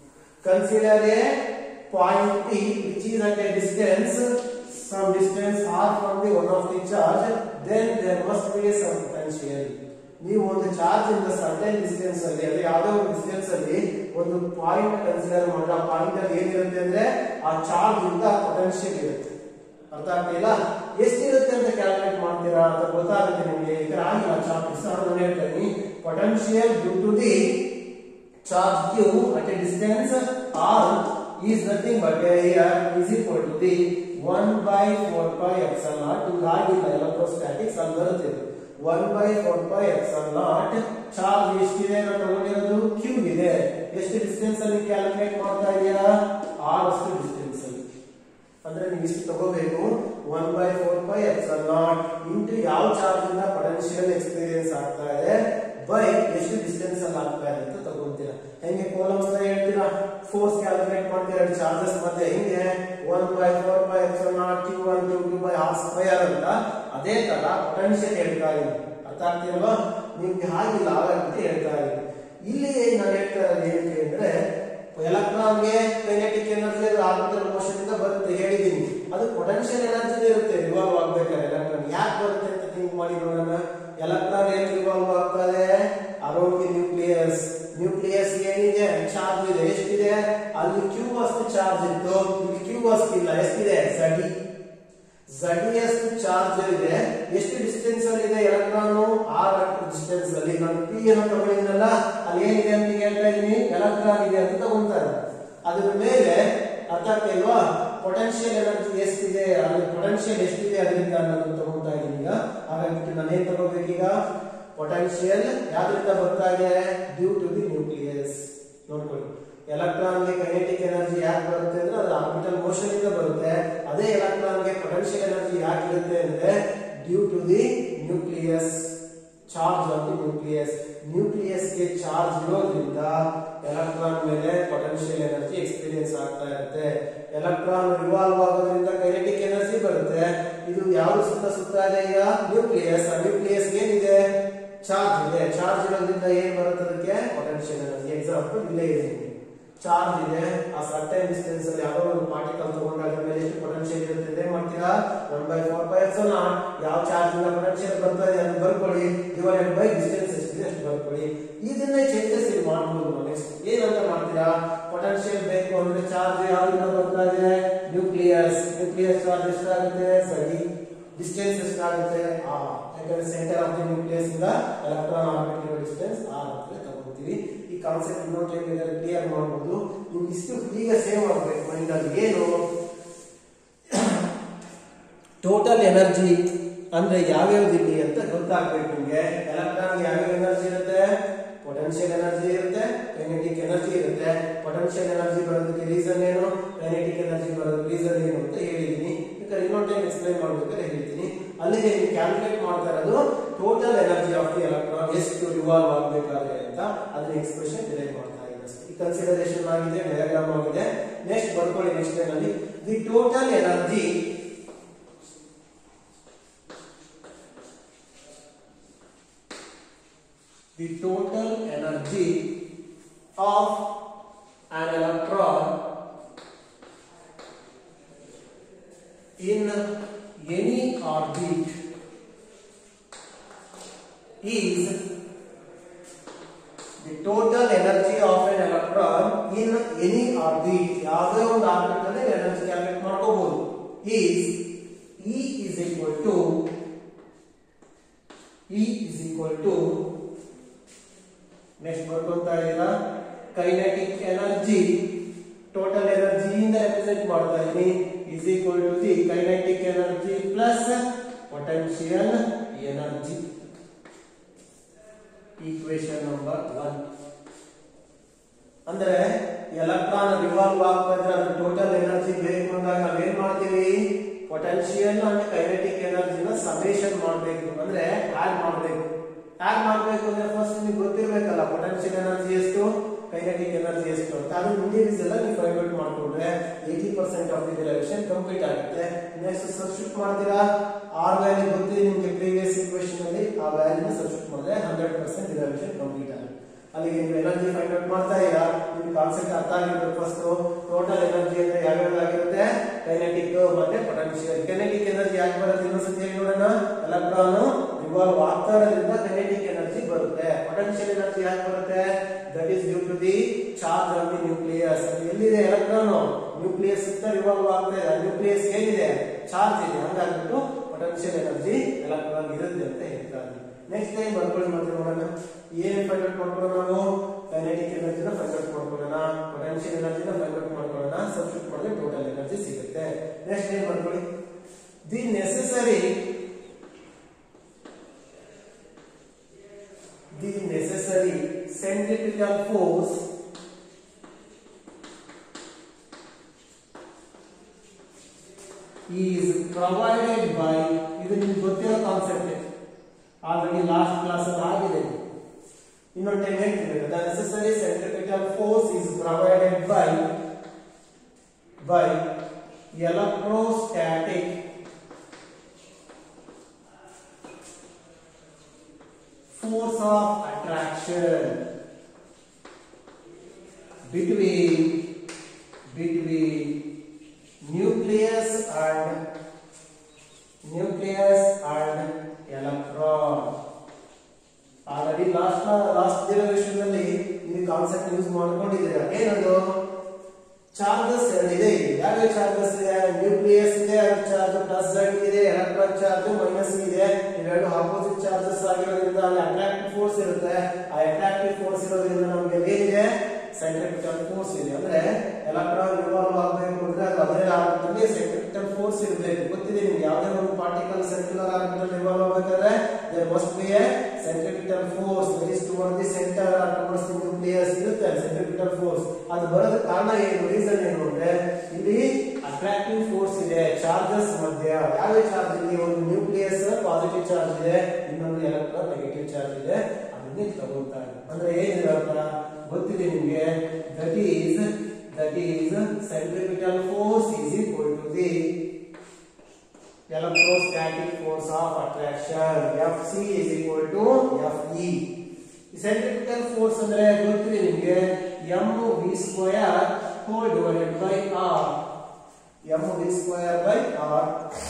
consider a point p which is at a distance some distance r from the one of the charge then there must be some potential ನೀವು ಒಂದು ಚಾರ್ಜ್ ಇಂದ ಸರ್ಟನ್ ಡಿಸ್ಟೆನ್ಸ್ ಅಲ್ಲಿ ಅಂದ್ರೆ ಯಾವುದೋ ಒಂದು ಡಿಸ್ಟೆನ್ಸ್ ಅಲ್ಲಿ ಒಂದು ಪಾಯಿಂಟ್ ಕನ್ಸಿಡರ್ ಮಾಡಿದ್ರೆ ಆ ಪಾಯಿಂಟ್ ಅಲ್ಲಿ ಏನಿರುತ್ತೆ ಅಂದ್ರೆ ಆ ಚಾರ್ಜ್ ಇಂದ ಪೊಟೆನ್ಶಿಯಲ್ ಇರುತ್ತೆ ಅರ್ಥ ಆಗ್ತಿಲ್ಲ ಎಷ್ಟಿರುತ್ತೆ ಅಂತ ಕ್ಯಾಲ್ಕುಲೇಟ್ ಮಾಡ್ತೀರಾ ಅಂತ ಗೊತ್ತಾಗುತ್ತೆ ನಿಮಗೆ ಈ ತರ ಆಗಿಲ್ಲ ಚಾರ್ಜ್ ನಾನು ಹೇಳ್ತೀನಿ potential due to the charge q at a distance r is nothing but a here is equal to the 1 by 4 pi epsilon naught ಹೀಗಾಗಿಲ್ಲ ಎಲೆಕ್ಟ್ರೋಸ್ಟಾಟಿಕ್ಸ್ ಅಲ್ಲಿ ಬರುತ್ತೆ 1 by 4 pi epsilon naught charge ಎಷ್ಟಿದೆ ನಾವು ತಗೊಂಡಿರೋದು q ಇದೆ ಎಷ್ಟು ಡಿಸ್ಟೆನ್ಸ್ ಅಲ್ಲಿ calculate ಮಾಡ್ತಾ ಇದೀರಾ r ಅಷ್ಟು ಡಿಸ್ಟೆನ್ಸ್ ಅಲ್ಲಿ ಅಂದ್ರೆ ನೀವು ಇಷ್ಟು ತಗೋಬೇಕು 1 by 4 pi epsilon naught into ಯಾವ ಚಾರ್ಜ್ ಇಂದ ಪೊಟೆನ್ಶಿಯಲ್ ಎಕ್ಸ್ಪೀರಿಯನ್ಸ್ ಆಗ್ತಾ ಇದೆ ಬೈ ಎಷ್ಟು ಡಿಸ್ಟೆನ್ಸ್ ಅಲ್ಲಿ ಆಗ್ತಾ ಇದೆ ಅಂತ ತಗೊಂತೀರಾ ಹೆಂಗೆ ಕೂಲಂಬ್ಸ್ ಹೇಳ್ತೀರಾ ಫೋರ್ಸ್ ಕ್ಯಾಲ್ಕುಲೇಟ್ ಮಾಡ್ತೀರಾ ಚಾರ್ಜಸ್ ಮತ್ತೆ ಹೆಂಗೆ one by four by epsilon naught q one q two by R square ಅಂತ ಅದೇ ತರ ಪೊಟೆನ್ಶಿಯಲ್ ಹೇಳ್ತಾ ಇದ್ದೀನಿ ಅರ್ಥ ಆಗ್ತಿಲ್ವಾ ನಿಮ್ಗೆ ಹಾಗಿಲ್ಲ ಹಾಗಂತ ಹೇಳ್ತಾ ಇದ್ದೀನಿ ಇಲ್ಲಿ ನಾನು ಹೇಳ್ತಾ ಇರೋದು ಏನಕ್ಕೆ ಅಂದ್ರೆ ಎಲೆಕ್ಟ್ರಾನ್ಗೆ ಕೈನೆಟಿಕ್ ಎನರ್ಜಿ ಆರ್ಬಿಟಲ್ ಮೋಷನ್ ಇಂದ ಬರುತ್ತೆ ಹೇಳಿದೀನಿ ಅದು ಪೊಟೆನ್ಶಿಯಲ್ ಎನರ್ಜಿ ಇರುತ್ತೆ ರಿವಾಲ್ವ್ ಆಗ್ಬೇಕಾದ್ರೆ ಎಲೆಕ್ಟ್ರಾನ್ ಯಾಕೆ ಬರುತ್ತೆ ಅಂತ ಥಿಂಕ್ ಮಾಡಿ ನೋಡೋಣ ಎಲೆಕ್ಟ್ರಾನ್ ಏನ್ ರಿವಾಲ್ವ್ ಆಗ್ತದೆ ಅರೌಂಡ್ ದಿ ನ್ಯೂಕ್ಲಿಯಸ್ ನ್ಯೂಕ್ಲಿಯಸ್ ಏನಿದೆ ಚಾರ್ಜ್ ಇದೆ ಎಷ್ಟಿದೆ ಅಲ್ಲಿ ಕ್ಯೂ ಅಷ್ಟು ಚಾರ್ಜ್ ಇತ್ತು ಇಲ್ಲಿ ಕ್ಯೂ ಅಷ್ಟು ಇಲ್ಲ ಎಷ್ಟಿದೆ ಝಡಿ ಝಡಿ ಎಷ್ಟು ಚಾರ್ಜ್ ಇದೆ ಎಷ್ಟು ಡಿಸ್ಟೆನ್ಸ್ ಅಲ್ಲಿ ಇದೆ ಎಲೆಕ್ಟ್ರಾನ್ ಆರ್ ಡಿಸ್ಟೆನ್ಸ್ ಅಲ್ಲಿ ನಾನು ಪಿ ಅನ್ನು ತಗೊಂಡಿದ್ನಲ್ಲ ಅಲ್ಲಿ ಏನಿದೆ ಅಂತ ಹೇಳ್ತಾ ಎಲೆಕ್ಟ್ರಾನ್ ಇದೆ ಅಂತ ತಗೊಂತಾರೆ ಅದ್ರ ಮೇಲೆ ಅರ್ಥ ಆಗ್ತಿಲ್ವಾ ಪೊಟೆನ್ಶಿಯಲ್ ಎನರ್ಜಿ ಎಷ್ಟಿದೆ ಅದ್ರ ಪೊಟೆನ್ಶಿಯಲ್ ಎಷ್ಟಿದೆ ಅದರಿಂದ ಅನ್ನೋದನ್ನ ತಗೊಂತಾ ಇದೀನಿ ಈಗ ಹಾಗಾಗಿ ನಾನು ಏನ್ ತಗೋಬೇಕೀಗ ಪೊಟೆನ್ಶಿಯಲ್ ಯಾವ್ದ್ರಿಂದ ಬರ್ತಾ ಇದೆ ಡ್ಯೂ ಟು ದಿ ನ್ಯೂಕ್ಲಿಯಸ್ ನೋಡ್ಕೊಳ್ಳಿ ಎಲೆಕ್ಟ್ರಾನ್ ಗೆ ಕೈನೆಟಿಕ್ ಎನರ್ಜಿ ಯಾಕೆ ಬರುತ್ತೆ ಅಂದ್ರೆ ಅದು ಆರ್ಬಿಟಲ್ ಮೋಷನ್ ಇಂದ ಬರುತ್ತೆ ಅದೇ ಎಲೆಕ್ಟ್ರಾನ್ ಗೆ ಪೊಟೆನ್ಶಿಯಲ್ ಎನರ್ಜಿ ಯಾಕೆ ಇರುತ್ತೆ ಅಂದ್ರೆ due to the nucleus charge of the nucleus nucleus ಗೆ ಚಾರ್ಜ್ ಇರೋದ್ರಿಂದ ಎಲೆಕ್ಟ್ರಾನ್ ಮೇಲೆ ಪೊಟೆನ್ಶಿಯಲ್ ಎನರ್ಜಿ ಎಕ್ಸ್ಪೀರಿಯನ್ಸ್ ಆಗ್ತಾ ಇರುತ್ತೆ ಎಲೆಕ್ಟ್ರಾನ್ ರಿವಾಲ್ವ್ ಆಗೋದ್ರಿಂದ ಕೈನೆಟಿಕ್ ಎನರ್ಜಿ ಬರುತ್ತೆ ಇದು ಯಾವುದು ಸುತ್ತ ಸುತ್ತ ಇದೆ ಈಗ ನ್ಯೂಕ್ಲಿಯಸ್ ಆ ನ್ಯೂಕ್ಲಿಯಸ್ ಏನಿದೆ ಚಾರ್ಜ್ ಇದೆ ಚಾರ್ಜ್ ಇರೋದ್ರಿಂದ ಏನ್ ಬರುತ್ತೆ ಅದಕ್ಕೆ ಪೊಟೆನ್ಶಿಯಲ್ ಎನರ್ಜಿ ಎಕ್ಸಾಂಪಲ್ ಇಲ್ಲೇ ಇದೆ ಚಾರ್ಜ್ ಇದೆ ಆ ಸರ್ಟೈನ್ ಡಿಸ್ಟೆನ್ಸ್ ಅಲ್ಲಿ ಯಾವುದೋ ಒಂದು ಪಾರ್ಟಿಕಲ್ ತಗೊಂಡಾಗ ಅದ್ರ ಮೇಲೆ ಎಷ್ಟು ಪೊಟೆನ್ಶಿಯಲ್ ಇರುತ್ತೆ ಅಂತ ಏನ್ ಮಾಡ್ತೀರಾ one by four by epsilon ಯಾವ ಚಾರ್ಜ್ ಇಂದ ಪೊಟೆನ್ಶಿಯಲ್ ಬರ್ತಾ ಇದೆ ಅದನ್ನ ಬರ್ಕೊಳ್ಳಿ ಡಿವೈಡೆಡ್ ಬೈ ಡಿಸ್ಟೆನ್ಸ್ ಎಷ್ಟಿದೆ ಅಷ್ಟು ಬರ್ಕೊಳ್ಳಿ ಇದನ್ನೇ ಚೇಂಜಸ್ ಇಲ್ಲಿ ಮಾಡ್ಬೋದು ನೆಕ್ಸ್ಟ್ ಏನಂತ ಮಾಡ್ತೀರಾ ಪೊಟೆನ್ಶಿಯಲ್ ಬೇಕು ಅಂದ್ರೆ ಚಾರ್ಜ್ ಯಾವ್ದಿಂದ ಬರ್ತಾ ಇದೆ ನ್ಯೂಕ್ಲಿಯಸ್ ನ್ಯೂಕ್ಲಿಯಸ್ ಚಾರ್ಜ್ ಎಷ್ಟಾಗುತ್ತೆ ಸರಿ ಡಿಸ್ಟೆನ್ಸ್ ಎಷ್ಟಾಗುತ್ತೆ ಆರ್ ಯಾಕಂದ್ರೆ ಸೆಂಟರ್ ಆಫ್ ದಿ ನ್ಯೂಕ್ಲಿಯಸ್ ಇಂದ ಎಲೆಕ್ಟ್ರಾನ್ ಆರ್ಬಿಟ್ ಇರೋ ಡಿಸ್ಟೆನ್ಸ್ ಆರ್ ಅಂತ ತಗೋತೀವಿ ಈ ಕಾನ್ಸೆಪ್ಟ್ ಇನ್ನೊಂದು ಟೈಮ್ ಇದ್ರೆ ಕ್ಲಿಯರ್ ಮಾಡಬಹುದು ನೀವು ಇಷ್ಟು ಈಗ ಸೇವ್ ಮಾಡಬೇಕು ಮೈಂಡ್ ಅಲ್ಲಿ ಏನು ಟೋಟಲ್ ಎನರ್ಜಿ ಅಂದ್ರೆ ಯಾವ್ಯಾವ್ದು ಇಲ್ಲಿ ಅಂತ ಗೊತ್ತಾಗ್ಬೇಕು ನಿಮ್ಗೆ ಎಲೆಕ್ಟ್ರಾನ್ ಯಾವ್ಯಾವ ಎನರ್ಜಿ ಇರುತ್ತೆ ಪೊಟೆನ್ಶಿಯಲ್ ಎನರ್ಜಿ ಇರುತ್ತೆ ಕೈನೆಟಿಕ್ ಎನರ್ಜಿ ಇರುತ್ತೆ ಪೊಟೆನ್ಶಿಯಲ್ ಎನರ್ಜಿ ಬರೋದಕ್ಕೆ ರೀಸನ್ ಏನು ಕೈನೆಟಿಕ್ ಎನರ್ಜಿ ಬರೋದಕ್ಕೆ ರೀಸನ್ ಏನು ಅಂತ ಹೇಳಿದೀನಿ ಬೇಕಾದ್ರೆ ಇನ್ನೊಂದು ಟೈಮ್ ಎಕ್ಸ್ಪ್ಲೈನ್ ಮಾಡ್ಬೇಕಾದ್ರೆ ಹೇಳ್ತೀನಿ ಅಲ್ಲಿಗೆ ನೀವು ಕ್ಯಾಲ್ಕುಲೇಟ್ ಮಾಡ್ತಾ ಇರೋದು total energy of the electron ಎಷ್ಟು ರಿವಾಲ್ವ್ ಆಗಬೇಕಾದ್ರೆ ಅಂತ ಅದನ್ನ ಎಕ್ಸ್ಪ್ರೆಷನ್ ಡಿರೈವ್ ಮಾಡ್ತಾ ಇದ್ದೀನಿ ಅಷ್ಟೇ. ಈ ಕನ್ಸಿಡರೇಷನ್ ಆಗಿದೆ ಡಯಾಗ್ರಾಮ್ ಆಗಿದೆ ನೆಕ್ಸ್ಟ್ ಬರ್ಕೊಳ್ಳಿ ನೆಕ್ಸ್ಟ್ ಲೈನ್ ಅಲ್ಲಿ the total energy the total energy of an electron in any orbit is the total energy of an electron in any orbit ಯಾವುದೇ ಒಂದು ಆರ್ಬಿಟ್ ಅಲ್ಲಿ ಎನರ್ಜಿ ಕ್ಯಾಲ್ಕುಲೇಟ್ ಮಾಡ್ಕೋಬಹುದು is E is equal to E is equal to next ಬರ್ಕೊಂತಾ ಇದ್ದೀರಾ kinetic energy total energy ಇಂದ represent ಮಾಡ್ತಾ ಇದೀನಿ is equal to the kinetic energy plus potential energy equation number one ಅಂದ್ರೆ ಎಲೆಕ್ಟ್ರಾನ್ ರಿವಾಲ್ವ್ ಆಗ್ಬೇಕಾದ್ರೆ ಅದ್ರ total energy ಬೇಕು ಅಂದಾಗ ನಾವೇನ್ ಮಾಡ್ತೀವಿ ಪೊಟೆನ್ಶಿಯಲ್ ಅಂಡ್ ಕೈನೆಟಿಕ್ ಎನರ್ಜಿನ ಸಮೇಷನ್ ಮಾಡಬೇಕು ಅಂದ್ರೆ ಆಡ್ ಮಾಡಬೇಕು ಆಡ್ ಮಾಡಬೇಕು ಅಂದ್ರೆ ಫಸ್ಟ್ ನಿಮಗೆ ಗೊತ್ತಿರ್ಬೇಕಲ್ಲ ಪೊಟೆನ್ಶಿಯಲ್ ಎನರ್ಜಿ ಎಷ್ಟು ಕೈನೆಟಿಕ್ ಎನರ್ಜಿ ಎಷ್ಟು ಅಂತ ಅದು ಇಂಡಿಯನ್ಸ್ ಎಲ್ಲ ನೀವು ಫೈಂಡ್ ಔಟ್ ಮಾಡ್ಕೊಂಡ್ರೆ eighty percent of the relation complete ಆಗುತ್ತೆ ನೆಕ್ಸ್ಟ್ ಸಬ್ಸ್ಟಿಟ್ಯೂಟ್ ಮಾಡ್ತೀರಾ ಆರ್ ವ್ಯಾಲ್ಯೂ ಗೊತ್ತಿದೆ ನಿಮಗೆ ಪ್ರೀವಿಯಸ್ ಇಕ್ವೇಶನ್ ಅಲ್ಲಿ ಆ ವ್ಯಾಲ್ಯೂನ ಸಬ್ಸ್ಟಿಟ್ಯೂಟ್ ಮಾಡಿದ್ರೆ ಹಂಡ್ರೆಡ್ ಪರ್ಸೆಂಟ್ ರಿಲೇಷನ್ ಕಂಪ್ಲೀಟ್ ಆಗುತ್ತೆ ಅಲ್ಲಿಗೆ ನೀವು ಎನರ್ಜಿ ಫೈಂಡ್ ಔಟ್ ಮಾಡ್ತಾ ಇದ್ದೀರಾ ನಿಮ್ಗೆ ಕಾನ್ಸೆಪ್ಟ್ ಅರ್ಥ ಆಗಿರ್ಬೇಕು ಫಸ್ಟ್ ಟೋಟಲ್ ಎನರ್ಜಿ ಅಂದ್ರೆ ಯಾವ್ಯಾವ ಆಗಿರುತ್ತೆ ಕೈನೆಟಿಕ್ ಮತ್ತೆ ಪೊಟೆನ್ಶಿಯಲ್ ಕೈನೆಟಿಕ್ ಎನರ್ಜಿ ಯಾಕೆ ಬರುತ್ತೆ ಇನ್ನೊಂದ್ಸತಿ ಹೇಳಿ ನೋಡೋಣ ಎಲೆಕ್ಟ್ರಾನ್ ರಿವಾಲ್ವ್ ಆಗ್ತಾ ಇರೋದ್ರಿಂದ ಕೈನೆಟಿಕ್ ಎನರ್ಜಿ ಬರುತ್ತೆ ಪೊಟೆನ್ಶಿಯಲ್ ಎನರ್ಜಿ ಯಾಕೆ ಬರುತ್ತೆ that is due to the charge of the nucleus ಎಲ್ಲಿದೆ ಎಲೆಕ್ಟ್ರಾನ್ ನ್ಯೂಕ್ಲಿಯಸ್ ಸುತ್ತ ರಿವಾಲ್ವ್ ಆಗ್ತಾ ಇದೆ ನ್ಯೂಕ್ಲಿಯಸ್ ಏನಿದೆ ಚಾರ್ಜ್ ಇದೆ ಹಂಗಾಗ್ಬಿಟ್ಟು ಪೊಟೆನ್ಶಿಯಲ್ ಎನರ್ಜಿ ಎಲೆಕ್ಟ್ರಾನ್ ಇರುತ್ತೆ ಅಂತ ಹೇಳ್ತಾರೆ ನೆಕ್ಸ್ಟ್ ಟೈಮ್ ಬರ್ಕೊಳ್ಳಿ ಮತ್ತೆ ನೋಡೋಣ ಏನ್ ಫೈಂಡ್ ಔಟ್ ಮಾಡ್ಕೊಳ್ಳೋಣ ನಾವು ಕೈನೆಟಿಕ್ ಎನರ್ಜಿನ ಫೈಂಡ್ ಔಟ್ ಮಾಡ್ಕೊಳ್ಳೋಣ ಪೊಟೆನ್ಶಿಯಲ್ ಎನರ್ಜಿನ ಫೈಂಡ್ ಔಟ್ ಮಾಡ್ಕೊಳ್ಳೋಣ ಸಬ್ಸ್ಟಿಟ್ಯೂಟ್ ಮಾಡಿದ್ರೆ ಟೋಟಲ್ ಎನರ್ಜಿ ಸಿಗುತ್ತೆ ನೆಕ್ಸ್ಟ್ ಏನ್ ಮಾಡ್ಕೊಳ್ಳಿ the necessary the necessary centripetal force is provided by ಇದು ನಿಮ್ಗೆ ಗೊತ್ತಿರೋ ಕಾನ್ಸೆಪ್ಟ್ ಆಲ್ರೆಡಿ ಲಾಸ್ಟ್ ಕ್ಲಾಸ್ ಅಲ್ಲಿ ಆಗಿದೆ ಇನ್ನೊಂದು ಟೈಮ್ ಹೇಳ್ತೀನಿ the necessary centripetal force is provided by by electrostatic force of attraction between between nucleus and nucleus and electron already last last generation ಈ concept use ಮಾಡ್ಕೊಂಡಿದ್ದೀರಾ ಏನದು ಚಾರ್ಜಸ್ ಎರಡಿದೆ ಯಾವ್ಯಾವ charges ಇದೆ ನ್ಯೂಕ್ಲಿಯಸ್ ಇದೆ ಅದು ಚಾರ್ಜ್ ಪ್ಲಸ್ ಝಡ್ ಇದೆ electron charge minus ಇದೆ ಇವೆರಡು ಆಪೋಸಿಟ್ ಚಾರ್ಜಸ್ ಆಗಿರೋದ್ರಿಂದ ಅಲ್ಲಿ ಅಟ್ರಾಕ್ಟಿವ್ ಫೋರ್ಸ್ ಇರುತ್ತೆ ಆ ಅಟ್ರಾಕ್ಟಿವ್ ಫೋರ್ಸ್ ಇರೋದ್ರಿಂದ ನಮಗೆ ಏನಿದೆ ಸೆಂಟ್ರಿಪಿಟಲ್ ಫೋರ್ಸ್ ಇದೆ ಅಂದ್ರೆ ಎಲೆಕ್ಟ್ರಾನ್ ರಿವಾಲ್ವ್ ಆಗಬೇಕು ಅಂದ್ರೆ ಅದು ಅದೇ ಆರ್ಬಿಟಲ್ಲಿ ಸೆಂಟ್ರಿಪಿಟಲ್ ಫೋರ್ಸ್ ಇರಬೇಕು ಗೊತ್ತಿದೆ ನಿಮ್ಗೆ ಯಾವುದೇ ಒಂದು ಪಾರ್ಟಿಕಲ್ ಸರ್ಕ್ಯುಲರ್ ಆರ್ಬಿಟಲ್ ರಿವಾಲ್ವ್ ಆಗಬೇಕಾದ್ರೆ there must be a centripetal force that is toward the center or towards the nucleus ಇರುತ್ತೆ ಸೆಂಟ್ರಿಪಿಟಲ್ ಫೋರ್ಸ್ ಅದು ಬರೋದಕ್ಕೆ ಕಾರಣ ಏನು ರೀಸನ್ ಏನು ಅಂದ್ರೆ ಇಲ್ಲಿ ಅಟ್ರಾಕ್ಟಿವ್ ಫೋರ್ಸ್ ಇದೆ ಚಾರ್ಜಸ್ ಮಧ್ಯ ಯಾವ ಚಾರ್ಜ್ ಇಲ್ಲಿ ಒಂದು ನ್ಯೂಕ್ಲಿಯಸ್ ಪಾಸಿಟಿವ್ ಚಾರ್ಜ್ ಇದೆ ಇನ್ನೊಂದು ಎಲೆಕ್ಟ್ರಾನ್ ನೆಗೆಟಿವ್ ಚಾರ್ಜ್ ಇದೆ ಅದನ್ನೇ ತಗೊಳ್ತಾರೆ ಅಂದ್ರೆ ಏನಿದೆ ಅರ್ಥ ಗೊತ್ತಿದೆ ನಿಮಗೆ that is that is centripetal force is equal to the electrostatic force of attraction Fc is equal to Fe centripetal force ಅಂದ್ರೆ ಗೊತ್ತಿದೆ ನಿಮಗೆ m v square whole divided by r m v square by r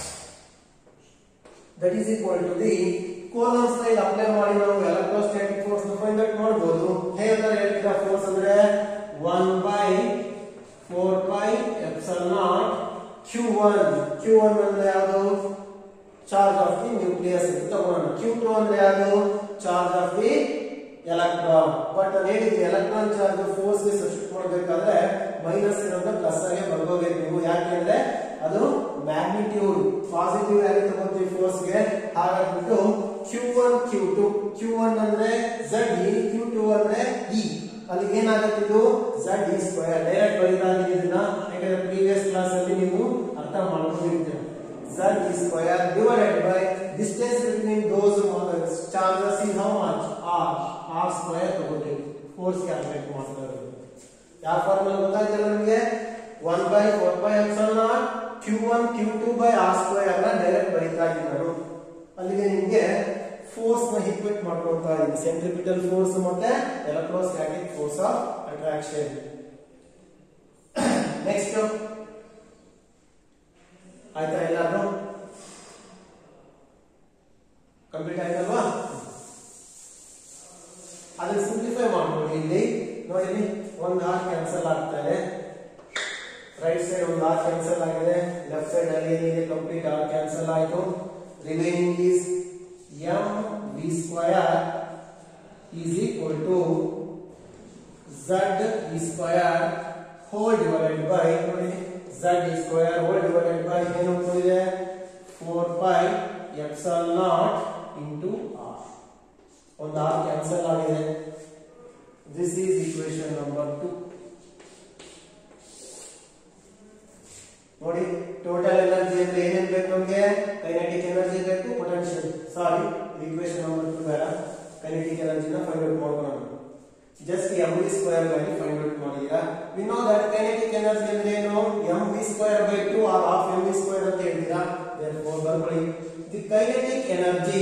that is equal to the Coulomb's law apply ಮಾಡಿ ನಾವು electrostatic force ನ find out ಮಾಡಬಹುದು ಹೇಗೆ ಹೇಳ್ತೀರಾ force ಅಂದ್ರೆ 1 by 4 pi epsilon naught q1 q1 ಅಂದ್ರೆ ಯಾವುದು charge of the nucleus ಅಂತ ತಗೋಣ q2 ಅಂದ್ರೆ ಯಾವುದು charge of the electron but ನಾನು ಹೇಳಿದ್ವಿ ಎಲೆಕ್ಟ್ರಾನ್ ಚಾರ್ಜ್ ಫೋರ್ಸ್ ಗೆ ಸಬ್ಸ್ಟಿಟ್ಯೂಟ್ ಮಾಡಬೇಕಾದ್ರೆ ಮೈನಸ್ ಇರೋದ ಪ್ಲಸ್ ಆಗಿ ಬರ್ಕೋಬೇಕು ನೀವು ಯಾಕೆಂದ್ರೆ ಅದು ಮ್ಯಾಗ್ನಿಟ್ಯೂಡ್ ಪಾಸಿಟಿವ್ ಆಗಿ ತಗೋತೀವಿ ಫೋರ್ಸ್ ಗೆ ಹಾಗಾಗ್ಬಿಟ್ಟು q1 q2 q1 ಅಂದ್ರೆ z e q2 ಅಂದ್ರೆ e ಅಲ್ಲಿ ಏನಾಗುತ್ತೆ ಇದು z e ಸ್ಕ್ವೇರ್ ಡೈರೆಕ್ಟ್ ಬರೀದಾಗಿದೆ ಇದನ್ನ ಯಾಕಂದ್ರೆ ಪ್ರೀವಿಯಸ್ ಕ್ಲಾಸ್ ಅಲ್ಲಿ ನೀವು ಅರ್ಥ ಮಾಡ್ಕೊಂಡಿರ್ತೀರ z e square divided by distance between those charges is how much r r square ತಗೋತೀವಿ ಫೋರ್ಸ್ ಕ್ಯಾಲ್ಕುಲೇಟ್ ಮಾಡ್ತಾ ಇರೋದು ಯಾವ ಫಾರ್ಮುಲಾ ಗೊತ್ತಾಯ್ತಲ್ಲ ನಮಗೆ 1 by 4 by epsilon naught q1 q2 by r square ಅನ್ನ ಡೈರೆಕ್ಟ್ ಬರೀತಾ ಇದ್ದೀನಿ ನಾನು ಅಲ್ಲಿಗೆ ನಿಮಗೆ ಫೋರ್ಸ್ ನ ಹಿಕ್ವಿಟ್ ಮಾಡ್ಕೊಳ್ತಾ ಇದ್ದೀನಿ ಸೆಂಟ್ರಿಪಿಟಲ್ ಫೋರ್ಸ್ ಮತ್ತೆ electrostatic force of attraction next ಆಯ್ತಾ ಎಲ್ಲಾದ್ರೂ ಕಂಪ್ಲೀಟ್ ಆಯ್ತಲ್ವಾ ಅದನ್ನ ಸಿಂಪ್ಲಿಫೈ ಮಾಡ್ಕೊಳ್ಳಿ ಇಲ್ಲಿ ನೋಡಿ ಇಲ್ಲಿ ಒಂದು ಆರ್ ಕ್ಯಾನ್ಸಲ್ ಆಗ್ತಾರೆ ರೈಟ್ ಸೈಡ್ ಒಂದು ಆರ್ ಕ್ಯಾನ್ಸಲ್ ಆಗಿದೆ ಲೆಫ್ಟ್ ಸೈಡ್ ಅಲ್ಲಿ ಏನಿದೆ ಕಂಪ್ಲೀಟ್ ಆರ್ ಕ್ಯಾನ್ಸಲ್ ಆಯಿತು remaining is m v square is equal to z e square whole divided by ನೋಡಿ z e square whole divided by ಏನು ಇದೆ four pi epsilon naught into r ಒಂದು r cancel ಆಗಿದೆ this is equation number two ನೋಡಿ total energy ಅಂದ್ರೆ ಏನೇನ್ ಬೇಕು ನಮಗೆ ಕೈನೆಟಿಕ್ ಎನರ್ಜಿ ಬೇಕು ಪೊಟೆನ್ಶಿಯಲ್ ಸಾರಿ ಈಕ್ವೇಶನ್ ನಂಬರ್ ಟು ಬೇಡ ಕೈನೆಟಿಕ್ ಎನರ್ಜಿನ ಫೈಂಡ್ ಔಟ್ ಮಾಡ್ಕೊಳ್ಳೋಣ just m v square value find out ಮಾಡಿದೀರಾ we know that kinetic energy ಅಂದ್ರೆ ಏನು m v square by two or half m v square ಅಂತ ಹೇಳ್ತೀರಾ therefore ಬರ್ಕೊಳ್ಳಿ the kinetic energy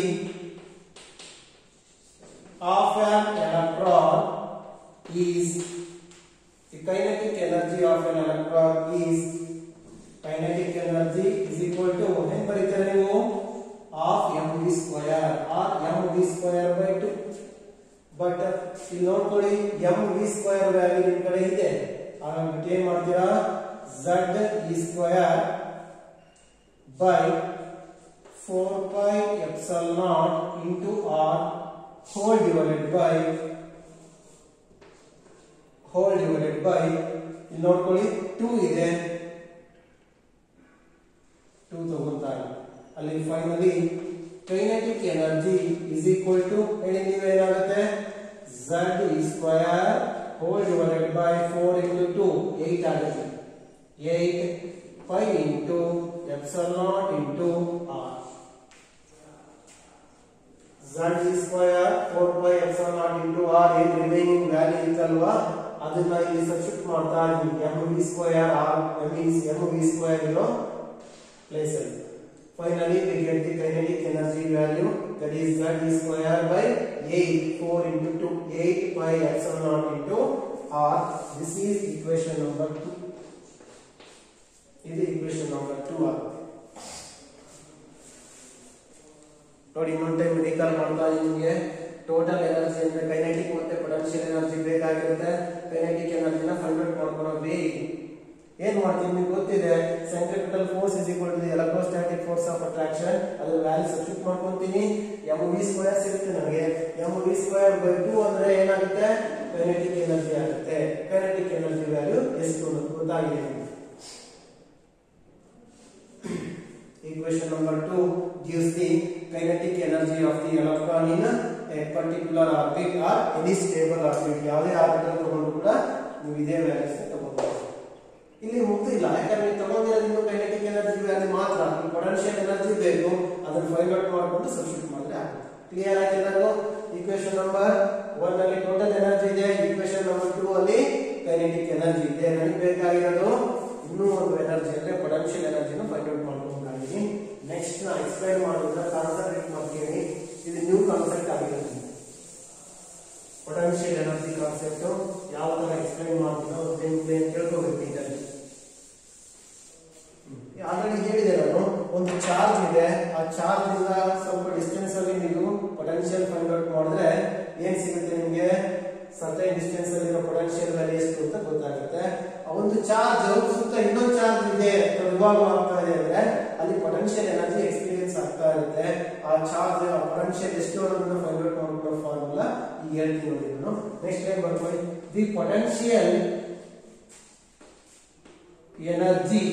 of an electron is the kinetic energy of an electron is kinetic energy is equal to ಹೆಂಗ್ ಬರೀತೀರಾ ನೀವು half mv square or mv square by 2 but ಇಲ್ಲಿ ನೋಡ್ಕೊಳ್ಳಿ mv square value ನಿಮ್ ಕಡೆ ಇದೆ ಹಾಗಾಗಿ ಏನ್ ಮಾಡ್ತೀರಾ z e square by 4 pi epsilon naught into r whole divided by whole divided by ಇಲ್ಲಿ ನೋಡ್ಕೊಳ್ಳಿ 2 ಇದೆ 2 ತಗೊಂತಾರೆ ಅಲ್ಲಿ finally kinetic energy is equal to ಹೇಳಿ ನೀವು ಏನಾಗುತ್ತೆ z e square whole divided by 4 into 2 8 ಆಗುತ್ತೆ 8 5 into epsilon naught into r z e square 4 ಬೈ ಎಪ್ಸಲ್ ನಾಟ್ ಇಂಟು r ಏನ್ ರಿಮೈನಿಂಗ್ ವ್ಯಾಲ್ಯೂ ಇತ್ತಲ್ವಾ ಅದನ್ನ ಇಲ್ಲಿ ಸಬ್ಸ್ಟಿಟ್ಯೂಟ್ ಮಾಡ್ತಾ ಇದ್ದೀವಿ m v square or m v m v square ಇರೋ place ಅಲ್ಲಿ finally we get the kinetic energy value that is z e square by 8 4 into 2 8 by epsilon naught into r this is equation number 2 ಇದು equation number 2 ಆಗುತ್ತೆ ನೋಡಿ ಇನ್ನೊಂದು time recall ಮಾಡ್ತಾ ಇದ್ದೀನಿ ನಿಮಗೆ total energy ಅಂದ್ರೆ ಕೈನೆಟಿಕ್ ಮತ್ತೆ ಪೊಟೆನ್ಶಿಯಲ್ ಎನರ್ಜಿ ಬೇಕಾಗಿರುತ್ತೆ ಕೈನೆಟಿಕ್ ಎನರ್ಜಿನ ಫೈಂಡ್ ಔಟ್ ಮಾಡ್ಕೊಳ್ಳೋ ಬೇಗ ಏನ್ ಮಾಡ್ತೀವಿ ನಿಮ್ಗೆ ಗೊತ್ತಿದೆ centripetal force is equal to electrostatic force of attraction ಅದ್ರ ವ್ಯಾಲ್ಯೂ ಸಬ್ಸ್ಟಿಟ್ಯೂಟ್ ಮಾಡ್ಕೊಂತೀನಿ ಎಂ ವಿ ಸ್ಕ್ವೇರ್ ಸಿಗುತ್ತೆ ನನಗೆ m v square by two ಅಂದ್ರೆ ಏನಾಗುತ್ತೆ ಕೈನೆಟಿಕ್ ಎನರ್ಜಿ ಆಗುತ್ತೆ ಕೈನೆಟಿಕ್ ಎನರ್ಜಿ ವ್ಯಾಲ್ಯೂ ಎಷ್ಟು ಅನ್ನೋದು ಗೊತ್ತಾಗಿದೆ ನಿಮ್ಗೆ. Equation number 2 gives the kinetic energy of the electron in a particular orbit or any stable orbit. ಯಾವುದೇ ಆರ್ಬಿಟಲ್ ತಗೊಂಡು ಕೂಡ ನೀವು ಇದೇ ವ್ಯಾಲ್ಯೂಸ್ ತಗೋಬಹುದು ಇಲ್ಲಿ ಮುಗ್ದು ಇಲ್ಲ ಯಾಕಂದ್ರೆ ನೀವು ತಗೊಂಡಿರೋದು ಕೈನೆಟಿಕ್ ಎನರ್ಜಿ ವ್ಯಾಲ್ಯೂ ಮಾತ್ರ ಪೊಟೆನ್ಷಿಯಲ್ ಎನರ್ಜಿ ಬೇಕು ಅದನ್ನ ಫೈಂಡ್ ಔಟ್ ಮಾಡಿಕೊಂಡು ಸಬ್ಸ್ಟಿಟ್ಯೂಟ್ ಮಾಡಿದ್ರೆ ಆಗುತ್ತೆ ಕ್ಲಿಯರ್ ಆಯ್ತು ಎಲ್ಲರಿಗೂ ಈಕ್ವೇಶನ್ ನಂಬರ್ ಒನ್ ಅಲ್ಲಿ ಟೋಟಲ್ ಎನರ್ಜಿ ಇದೆ ಈಕ್ವೇಶನ್ ನಂಬರ್ ಟೂ ಅಲ್ಲಿ ಕೈನೆಟಿಕ್ ಎನರ್ಜಿ ಇದೆ ನನಗೆ ಬೇಕಾಗಿರೋದು ಇನ್ನೂ ಒಂದು ಎನರ್ಜಿ ಅಂದ್ರೆ ಪೊಟೆನ್ಷಿಯಲ್ ಎನರ್ಜಿನ ಫೈಂಡ್ ಔಟ್ ಮಾಡ್ಕೊಂಡ್ಬಂದಿದ್ದೀನಿ ನೆಕ್ಸ್ಟ್ ನಾ ಎಕ್ಸ್ಪ್ಲೈನ್ ಮಾಡೋದ್ರ ಕಾನ್ಸಂಟ್ರೇಟ್ ಮಾಡ್ತೀನಿ ಇದು ನ್ಯೂ ಕಾನ್ಸೆಪ್ಟ್ ಆಗಿರುತ್ತೆ ಪೊಟೆನ್ಷಿಯಲ್ ಎನರ್ಜಿ ಕಾನ್ಸೆಪ್ಟ್ ಯಾವ ತರ ಎಕ್ಸ್ಪ್ಲೈನ್ ಮಾಡ್ತೀನೋ ನಿಮ್ಗೆ ತಿಳ್ಕೋಬೇಕು ಇದರಲ್ಲಿ ಆಲ್ರೆಡಿ ಹೇಳಿದೆ ನಾನು ಒಂದು ಚಾರ್ಜ್ ಇದೆ ಆ ಚಾರ್ಜ್ ಇಂದ ಸ್ವಲ್ಪ ಡಿಸ್ಟೆನ್ಸ್ ಅಲ್ಲಿ ನೀವು ಪೊಟೆನ್ಷಿಯಲ್ ಫೈಂಡ್ ಔಟ್ ಮಾಡಿದ್ರೆ ಏನ್ ಸಿಗುತ್ತೆ ನಿಮ್ಗೆ ಸರ್ಟೈನ್ ಡಿಸ್ಟೆನ್ಸ್ ಅಲ್ಲಿ ಪೊಟೆನ್ಷಿಯಲ್ ವ್ಯಾಲ್ಯೂ ಎಷ್ಟು ಅಂತ ಗೊತ್ತಾಗುತ್ತೆ ಆ ಒಂದು ಚಾರ್ಜ್ ಸುತ್ತ ಇನ್ನೊಂದು ಚಾರ್ಜ್ ಇದೆ ರಿವಾಲ್ವ್ ಆಗ್ತಾ ಇದೆ ಅಂದ್ರೆ ಅಲ್ಲಿ ಪೊಟೆನ್ಷಿಯಲ್ ಎನರ್ಜಿ ಎಕ್ಸ್ಪೀರಿಯನ್ಸ್ ಆಗ್ತಾ ಇರುತ್ತೆ ಆ ಚಾರ್ಜ್ ಆ ಪೊಟೆನ್ಷಿಯಲ್ ಎಷ್ಟು ಅನ್ನೋದನ್ನ ಫೈಂಡ್ ಔಟ್ ಮಾಡ್ಕೊಳ್ಳೋ ಫಾರ್ಮುಲಾ ಈಗ ಹೇಳ್ತೀನಿ ನೋಡಿ ನಾನು ನೆಕ್ಸ್ಟ್ ಟೈಮ್ ಬರ್ಕೊಳ್ಳಿ the potential energy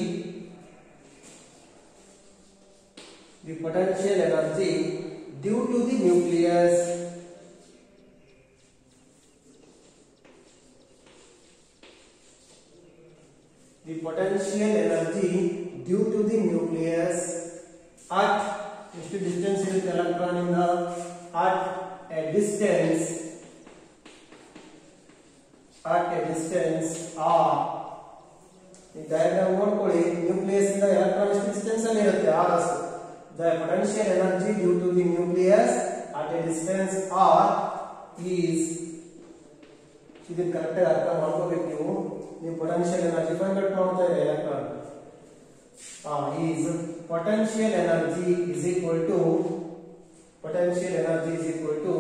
the potential energy due to the nucleus the potential energy due to the nucleus at ಎಷ್ಟು ಡಿಸ್ಟೆನ್ಸ್ ಇರುತ್ತೆ ಎಲೆಕ್ಟ್ರಾನ್ ಇಂದ at a distance at a distance r ಈ ಡಯಾಗ್ರಾಮ್ ನೋಡ್ಕೊಳ್ಳಿ ನ್ಯೂಕ್ಲಿಯಸ್ ಇಂದ electron ಎಷ್ಟು distance ಅಲ್ಲಿ ಇರುತ್ತೆ R ಅಷ್ಟು the potential energy due to the nucleus at a distance r is ಇದನ್ನ ಕರೆಕ್ಟ್ ಆಗಿ ಅರ್ಥ ಮಾಡ್ಕೋಬೇಕು ನೀವು ನೀವು ಪೊಟೆನ್ಷಿಯಲ್ ಎನರ್ಜಿ ಫೈಂಡ್ ಔಟ್ ಮಾಡ್ತಾ ಇದ್ದೀರಾ ಎಲೆಕ್ಟ್ರಾನ್ ಆ is potential energy is equal to potential energy is equal to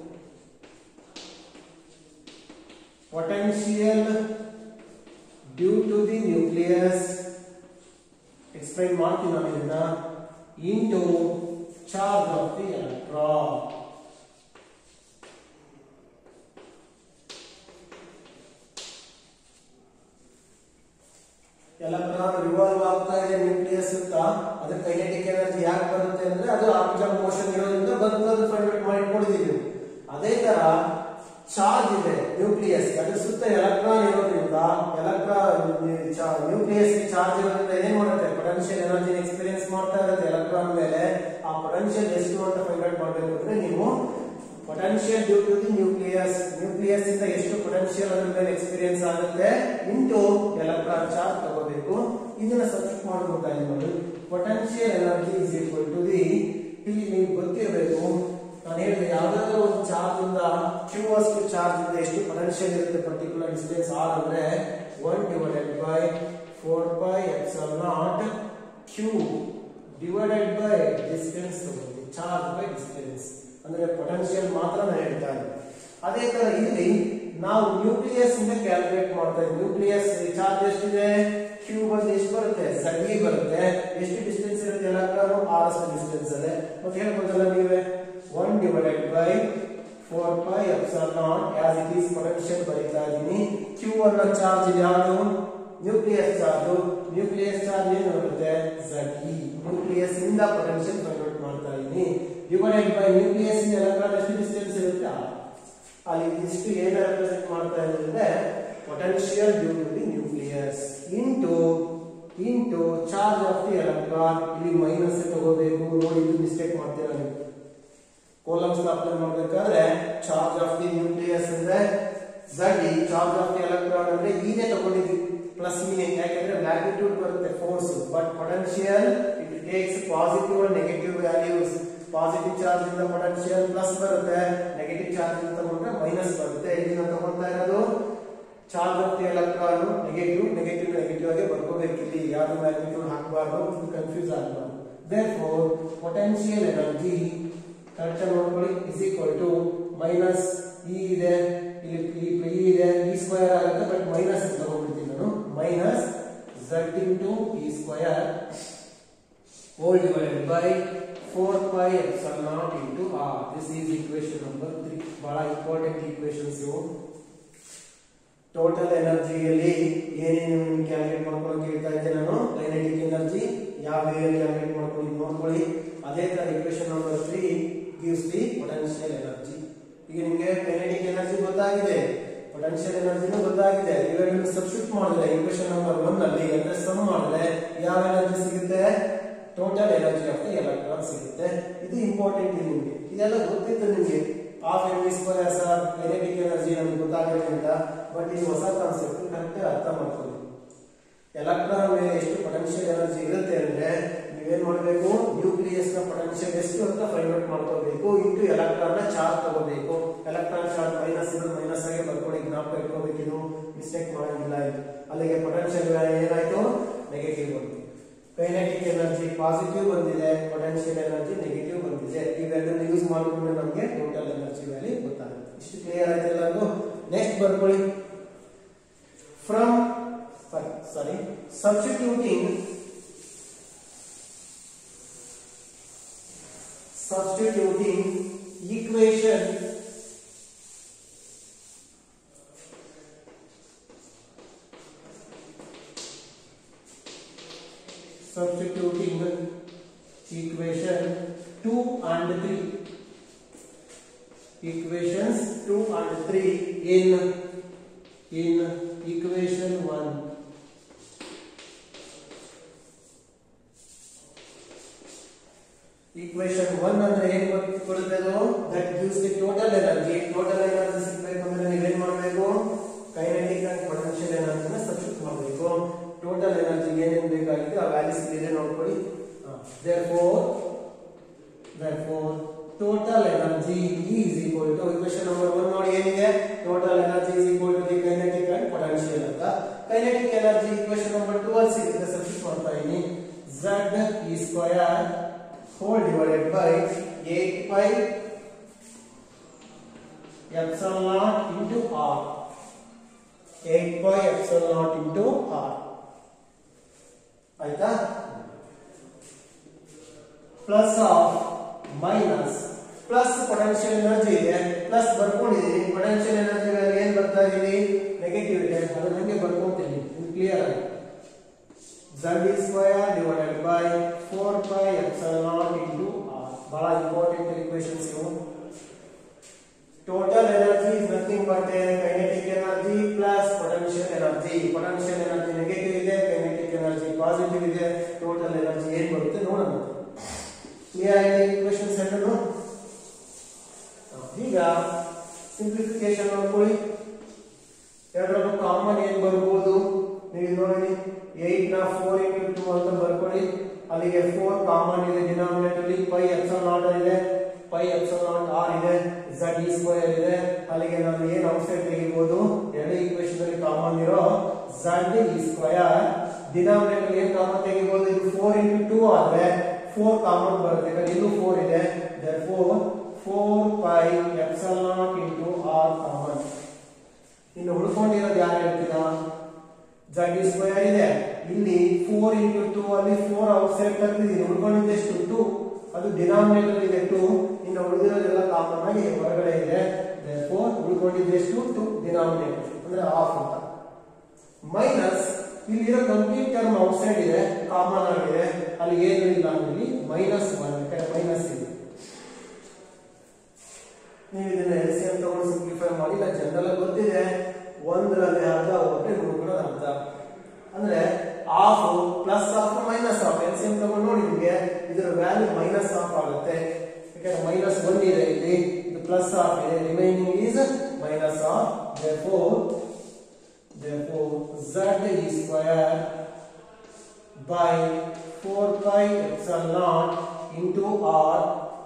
potential due to the nucleus explain ಮಾಡ್ತೀನಿ ನಾನು ಇದನ್ನ into charge of the electron. Electron revolve ಆಗ್ತಾ ಇದೆ ನ್ಯೂಕ್ಲಿಯಸ್ ಸುತ್ತ ಅದ್ರ ಕೈನೆಟಿಕ್ ಎನರ್ಜಿ ಯಾಕೆ ಬರುತ್ತೆ ಅಂದ್ರೆ ಅದು ಆರ್ಬಿಟಲ್ ಮೋಷನ್ ಇರೋದ್ರಿಂದ ಬಂದು ಫೈಂಡ್ ಔಟ್ ಮಾಡಿಕೊಂಡಿದ್ದೀವಿ ಅದೇ ತರ ಚಾರ್ಜ್ ಇದೆ ನ್ಯೂಕ್ಲಿಯಸ್ ಅದ್ರ ಸುತ್ತ ಎಲೆಕ್ಟ್ರಾನ್ ಇರೋದ್ರಿಂದ ಎಲೆಕ್ಟ್ರಾನ್ ನ್ಯೂಕ್ಲಿಯಸ್ ಚಾರ್ಜ್ ಇರೋದ್ರಿಂದ ಏನ್ ಮಾಡುತ್ತೆ ಪೊಟೆನ್ಷಿಯಲ್ ಎನರ್ಜಿ ಎಕ್ಸ್ಪೀರಿಯನ್ಸ್ ಮಾಡ್ತಾ ಇರುತ್ತೆ ಎಲೆಕ್ಟ್ರಾನ್ ಮೇಲೆ ಆ ಪೊಟೆನ್ಷಿಯಲ್ ಎಷ್ಟು ಅಂತ ಫೈಂಡ್ ಔಟ್ ಮಾಡಬೇಕು ಅಂದ್ರೆ ನೀವು potential due to the nucleus nucleus ಇಂದ ಎಷ್ಟು ಪೊಟೆನ್ಷಿಯಲ್ ಅದ್ರ ಮೇಲೆ ಎಕ್ಸ್ಪೀರಿಯನ್ಸ್ ಆಗುತ್ತೆ ಇಂಟು ಎಲೆಕ್ಟ್ರಾನ್ ಚಾರ್ಜ್ ತಗೋಬೇಕು ಇದನ್ನ ಸಬ್ಸ್ಟಿಟ್ ಮಾಡ್ಬೇಕಾಗಿ ನೋಡಿ potential energy is equal to the ಇಲ್ಲಿ ನೀವು ಗೊತ್ತಿರಬೇಕು ನಾನು ಹೇಳಿದೆ ಯಾವ್ದಾದ್ರು ಒಂದು ಚಾರ್ಜ್ ಇಂದ ಕ್ಯೂ ಅಷ್ಟು ಚಾರ್ಜ್ ಇಂದ ಎಷ್ಟು ಪೊಟೆನ್ಷಿಯಲ್ ಇರುತ್ತೆ ಪರ್ಟಿಕ್ಯುಲರ್ ಡಿಸ್ಟೆನ್ಸ್ ಆರ್ ಅಂದ್ರೆ one divided by four by epsilon naught q divided by distance ತಗೊಳ್ತೀವಿ ಚಾರ್ಜ್ ಬೈ ಡಿಸ್ಟೆನ್ಸ್ ಅಂದ್ರೆ ಪೊಟೆನ್ಷಿಯಲ್ ಮಾತ್ರ ನಾನು ಹೇಳ್ತಾ ಇದ್ದೀನಿ ಅದೇ ತರ ಇಲ್ಲಿ ನಾವು ನ್ಯೂಕ್ಲಿಯಸ್ ಇಂದ ಕ್ಯಾಲ್ಕುಲೇಟ್ ಮಾಡ್ತಾ ಇದ್ದೀವಿ ನ್ಯೂಕ್ಲಿಯಸ್ ಚಾರ್ಜ್ ಎಷ್ಟಿದೆ ಕ್ಯೂ ಬಂದು ಎಷ್ಟು ಬರುತ್ತೆ ಸಡಿ ಬರುತ್ತೆ ಎಷ್ಟು ಡಿಸ್ಟೆನ್ಸ್ ಇರುತ್ತೆ ಎಲೆಕ್ಟ್ರಾನ್ ಆರ್ ಅಷ್ಟು ಡಿಸ್ಟೆನ್ಸ್ ಅಲ್ಲೇ ಮತ್ತೆ ಹೇಳ್ಬೋದಲ್ಲ ನೀವೇ one divided by four pi epsilon naught as it is potential ಬರೀತಾ ಇದ್ದೀನಿ ಕ್ಯೂ ಅನ್ನೋ ಚಾರ್ಜ್ ಇದು ಯಾವುದು ನ್ಯೂಕ್ಲಿಯಸ್ ಚಾರ್ಜ್ ನ್ಯೂಕ್ಲಿಯಸ್ ಚಾರ್ಜ್ ಏನು ಬರುತ್ತೆ ಝಡ್ ಇ ನ್ಯೂಕ್ಲಿಯಸ್ ಇಂದ ಪೊಟೆನ್ಷಿಯಲ್ ಕನ್ವರ್ಟ್ ಮಾಡ್ತಾ ಇದ್ದೀನಿ ಡಿವೈಡೆಡ್ ಬೈ ನ್ಯೂಕ್ಲಿಯಸ್ ಇಂದ ಎಲೆಕ್ಟ್ರಾನ್ ಎಷ್ಟು ಡಿಸ್ಟೆನ್ಸ್ ಇರುತ್ತೆ ಆ. ಅಲ್ಲಿ ಇಷ್ಟು ಏನು ರೆಪ್ರೆಸೆಂಟ್ ಮಾಡ್ತಾ ಇದೆ ಅಂದ್ರೆ potential due to the nucleus into into charge of the electron ಇಲ್ಲಿ ಮೈನಸ್ ತಗೋಬೇಕು ನೋಡಿ ಇದು ಮಿಸ್ಟೇಕ್ ಮಾಡ್ತೀರಾ ನೀವು ಕೋಲಮ್ಸ್ ಅಪ್ಲೈ ಮಾಡಬೇಕಾದ್ರೆ ಚಾರ್ಜ್ ಆಫ್ ದಿ ನ್ಯೂಕ್ಲಿಯಸ್ ಅಂದ್ರೆ z charge of the electron ಅಂದ್ರೆ ಈನೇ ತಗೊಂಡಿದ್ವಿ ಪ್ಲಸ್ ಮೀನಿಂಗ್ ಯಾಕಂದ್ರೆ ಮ್ಯಾಗ್ನಿಟ್ಯೂಡ್ ಬರುತ್ತೆ force but potential it takes positive and negative values positive charge ಇಂದ ಪೊಟೆನ್ಷಿಯಲ್ ಪ್ಲಸ್ ಬರುತ್ತೆ ನೆಗೆಟಿವ್ ಚಾರ್ಜ್ ಇಂದ ತಗೊಂಡ್ರೆ ಮೈನಸ್ ಬರುತ್ತೆ ಇಲ್ಲಿ ನಾವು ತಗೊಳ್ತಾ ಇರೋದು charge of the electron negative negative negative ಆಗಿ ಬರ್ಕೋಬೇಕು ಇಲ್ಲಿ ಯಾವ್ದು ಮ್ಯಾಗ್ನಿಟ್ಯೂಡ್ ಹಾಕಬಾರ್ದು ಕನ್ಫ್ಯೂಸ್ ಆಗಬಾರ್ದು ದೇರ್ಫೋರ್ ಪೊಟೆನ್ಷಿಯಲ್ ಎನರ್ಜಿ ಕರೆಕ್ಟ್ ನೋಡ್ಕೊಳ್ಳಿ is equal to minus e ಇದೆ ಇಲ್ಲಿ ಇ ಇದೆ ಇ ಸ್ಕ್ವೇರ್ ಆಗುತ್ತೆ ಬಟ್ ಮೈನಸ್ ತಗೊಂಡ್ಬಿಡ್ತೀನಿ ನಾನು minus z into e square whole divided by 4 pi epsilon naught into r. This is equation number 3. ಬಹಳ important equations ಇವು ಟೋಟಲ್ ಎನರ್ಜಿಯಲ್ಲಿ ಏನೇನು ಕ್ಯಾಲ್ಕುಲೇಟ್ ಮಾಡ್ಕೊಂಡು ಕೇಳ್ತಾ ಇದ್ದೆ ನಾನು ಕೈನೆಟಿಕ್ ಎನರ್ಜಿ ಯಾವ ಕ್ಯಾಲ್ಕುಲೇಟ್ ಮಾಡ್ಕೊಂಡು ನೋಡ್ಕೊಳ್ಳಿ ಅದೇ ತರ equation number three gives the potential energy ಈಗ ನಿಮಗೆ ಕೈನೆಟಿಕ್ ಎನರ್ಜಿ ಗೊತ್ತಾಗಿದೆ ಪೊಟೆನ್ಶಿಯಲ್ ಎನರ್ಜಿನೂ ಗೊತ್ತಾಗಿದೆ ಇವೆರಡನ್ನು ಸಬ್ಸ್ಟಿಟ್ಯೂಟ್ ಮಾಡಿದ್ರೆ ಇಕ್ವೇಶನ್ ನಂಬರ್ ಒನ್ ಅಲ್ಲಿ ಅಂದ್ರೆ ಸಮ್ ಮಾಡಿದ್ರೆ ಯಾವ ಎನರ್ಜಿ ಸಿಗುತ್ತೆ total energy of the electron ಸಿಗುತ್ತೆ ಇದು ಇಂಪಾರ್ಟೆಂಟ್ ಇದೆ ನಿಮಗೆ ಇದೆಲ್ಲ ಗೊತ್ತಿತ್ತು ನಿಮಗೆ half m v square sir kinetic energy ನಮ್ಗೆ ಗೊತ್ತಾಗುತ್ತೆ ಅಂತ ಬಟ್ ಇದು ಹೊಸ ಕಾನ್ಸೆಪ್ಟ್ ಕರೆಕ್ಟ್ ಅರ್ಥ ಮಾಡ್ಕೊಳ್ಳಿ ಎಲೆಕ್ಟ್ರಾನ್ ಮೇಲೆ ಎಷ್ಟು ಪೊಟೆನ್ಶಿಯಲ್ ಎನರ್ಜಿ ಇರುತ್ತೆ ಅಂದ್ರೆ ನೀವೇನ್ ಮಾಡಬೇಕು ನ್ಯೂಕ್ಲಿಯಸ್ ನ ಪೊಟೆನ್ಶಿಯಲ್ ಎಷ್ಟು ಅಂತ ಫೈಂಡ್ ಔಟ್ ಮಾಡ್ಕೋಬೇಕು ಇಂಟು ಎಲೆಕ್ಟ್ರಾನ್ ನ ಚಾರ್ಜ್ ತಗೋಬೇಕು ಎಲೆಕ್ಟ್ರಾನ್ ಚಾರ್ಜ್ ಮೈನಸ್ ಇದ್ರೆ ಮೈನಸ್ ಆಗಿ ಬರ್ಕೊಳ್ಳಿ ಜ್ಞಾಪಕ ಇಟ್ಕೋಬೇಕು ಇದು ಮಿಸ್ಟೇಕ್ ಮಾಡಂಗಿಲ್ಲ ಇದು ಅಲ್ಲಿಗೆ ಪೊಟೆನ್ಶಿಯಲ್ ಏನಾಯ್ತು ನೆಗೆಟಿವ್ ಬಂತು ಕೈನೆಟಿಕ್ ಎನರ್ಜಿ ಪಾಸಿಟಿವ್ ಬಂದಿದೆ ಪೊಟೆನ್ಶಿಯಲ್ ಎನರ್ಜಿ ನೆಗೆಟಿವ್ ಬಂದಿದೆ ಇವೆರಡನ್ನು ಯೂಸ್ ಮಾಡಿಕೊಂಡು ನಮಗೆ ಟೋಟಲ್ ಎನರ್ಜಿ ವ್ಯಾಲ್ಯೂ ಗೊತ್ತಾಗುತ್ತೆ ಇಷ್ಟು ಕ್ಲಿಯರ್ ಆಯ್ತು ಎಲ್ಲರಿಗೂ ನೆಕ್ಸ್ಟ್ ಬರ್ಕೊಳ್ಳಿ from sorry substituting substituting equation substituting equation 2 and 3 equations 2 and 3 in in equation 1 equation one ಅಂದ್ರೆ ಏನ್ ಗೊತ್ತು- ಕೊಡುತ್ತೆ ಅದು that gives the total energy total energy ಸಿಗ್ಬೇಕು ಅಂದ್ರೆ ನೀವೇನ್ ಮಾಡಬೇಕು ಕೈನೆಟಿಕ್ ಅಂಡ್ ಪೊಟೆನ್ಶಿಯಲ್ ಎನರ್ಜಿನ ಸಬ್ಸ್ಟಿಟ್ಯೂಟ್ ಮಾಡಬೇಕು ಟೋಟಲ್ ಎನರ್ಜಿ ಏನೇನ್ ಬೇಕಾಗಿದೆ ಆ ವ್ಯಾಲ್ಯೂಸ್ ಇದೆ ನೋಡ್ಕೊಳ್ಳಿ therefore therefore total energy E is equal to equation number 1 ನೋಡಿ ಏನಿದೆ total energy is equal to the kinetic and potential ಅಂತ kinetic energy equation number 2 ಅಲ್ಲಿ ಸಿಗುತ್ತೆ ಸಬ್ಸ್ಟಿಟ್ಯೂಟ್ ಮಾಡ್ತಾ ಇದೀನಿ z e square whole divided by 8 pi epsilon naught into r 8 pi epsilon naught into r ಆಯ್ತಾ plus half minus plus potential energy ಇದೆ plus ಬರ್ಕೊಂಡಿದೀನಿ potential energy value ಏನ್ ಬರ್ತಾ ಇದೀನಿ ನೆಗೆಟಿವ್ ಇದೆ ಅದು ನಂಗೆ ಬರ್ಕೊಂತೀನಿ ಕ್ಲಿಯರ್ ಆಗಿ z is square divided by 4 pi epsilon naught into r ಬಹಳ ಇಂಪಾರ್ಟೆಂಟ್ ಈಕ್ವೇಶನ್ಸ್ ಇವು total energy is nothing but kinetic energy plus potential energy potential energy negative ಇದೆ ಕೈನೆಟಿಕ್ ಎನರ್ಜಿ ಪಾಸಿಟಿವ್ ಇದೆ ಟೋಟಲ್ ಎನರ್ಜಿ ಏನ್ ಬರುತ್ತೆ ನೋಡೋಣ clear ಆಗಿದೆ equations ಎರಡನ್ನು ಈಗ ಸಿಂಪ್ಲಿಫಿಕೇಶನ್ ಮಾಡ್ಕೊಳ್ಳಿ ಎರಡರಲ್ಲೂ ಕಾಮನ್ ಏನ್ ಬರ್ಬೋದು ನೀವು ನೋಡಿ ಏಟ್ ನ ಫೋರ್ ಇಂಟು ಟೂ ಅಂತ ಬರ್ಕೊಳ್ಳಿ ಅಲ್ಲಿಗೆ ಫೋರ್ ಕಾಮನ್ ಇದೆ ಡಿನಾಮಿನೇಟರ್ ಅಲ್ಲಿ ಪೈ ಎಪ್ಸಲ್ ನಾಟ್ ಇದೆ ಪೈ ಎಪ್ಸಲ್ ನಾಟ್ ಆರ್ ಇದೆ ಝಡ್ ಇ ಸ್ಕ್ವೇರ್ ಇದೆ ಅಲ್ಲಿಗೆ ನಾನು ಏನ್ ಔಟ್ಸೈಡ್ ತೆಗಿಬಹುದು ಎರಡು ಈಕ್ವೇಶನ್ ಅಲ್ಲಿ ಕಾಮನ್ ಇರೋ ಝಡ್ ಇ ಸ್ಕ್ವೇರ್ ಡಿನಾಮಿನೇಟರ್ ಏನ್ ಕಾಮನ್ ತೆಗಿಬಹುದು ಇದು ಫೋರ್ ಇಂಟು ಟೂ ಆದ್ರೆ ಫೋರ್ ಕಾಮನ್ ಬರುತ್ತೆ ಯಾಕಂದ್ರೆ ಇದು ಫೋರ್ ಇದೆ four four pi epsilon naught into r common ಇನ್ನು ಉಳ್ಕೊಂಡಿರೋದು ಯಾರು ಹೇಳ್ತೀರಾ ಝಡ್ ಸ್ಕ್ವೇರ್ ಇದೆ ಇಲ್ಲಿ ಫೋರ್ ಇಂಟು ಟೂ ಅಲ್ಲಿ ಫೋರ್ ಔಟ್ ಸೈಡ್ ತೆಗೆದಿದ್ದೀನಿ ಉಳ್ಕೊಂಡಿದ್ದು ಎಷ್ಟು ಟೂ ಅದು ಡಿನಾಮಿನೇಟರ್ ಇದೆ ಟೂ ಇನ್ನು ಉಳಿದಿರೋದೆಲ್ಲ ಕಾಮನ್ ಆಗಿ ಹೊರಗಡೆ ಇದೆ ಫೋರ್ ಉಳ್ಕೊಂಡಿದ್ದು ಎಷ್ಟು ಟೂ ಡಿನಾಮಿನೇಟರ್ ಅಂದ್ರೆ ಆಫ್ ಅಂತ ಮೈನಸ್ ಇಲ್ಲಿರೋ ಕಂಪ್ಲೀಟ್ ಟರ್ಮ್ ಔಟ್ ಸೈಡ್ ಇದೆ ಕಾಮನ್ ಆಗಿದೆ ಅಲ್ಲಿ ಏನು ಇಲ್ಲ ಇಲ್ಲಿ ಮೈನಸ್ ಒನ್ ಮೈನಸ್ ಇದೆ ನೀವು ಇದನ್ನ ಎಲ್ ಸಿ ಎಂ ತಗೊಂಡು ಸಿಂಪ್ಲಿಫೈ ಮಾಡಿ ಇಲ್ಲ ಜನರಲ್ ಗೊತ್ತಿದೆ ಒಂದರಲ್ಲಿ ಅರ್ಧ ಹೋಗ್ರೆ ಉಳ್ಕೊಳ್ಳೋದು ಅರ್ಧ ಅಂದ್ರೆ half plus half minus half L C M ತಗೊಂಡು ನೋಡಿ ನಿಮಗೆ ಇದರ ವ್ಯಾಲ್ಯೂ ಮೈನಸ್ ಆಫ್ ಆಗುತ್ತೆ ಯಾಕಂದ್ರೆ ಮೈನಸ್ ಒನ್ ಇದೆ ಇಲ್ಲಿ ಇದು ಪ್ಲಸ್ ಆಫ್ ಇದೆ remaining is minus half therefore therefore z is square by 4 pi epsilon naught into r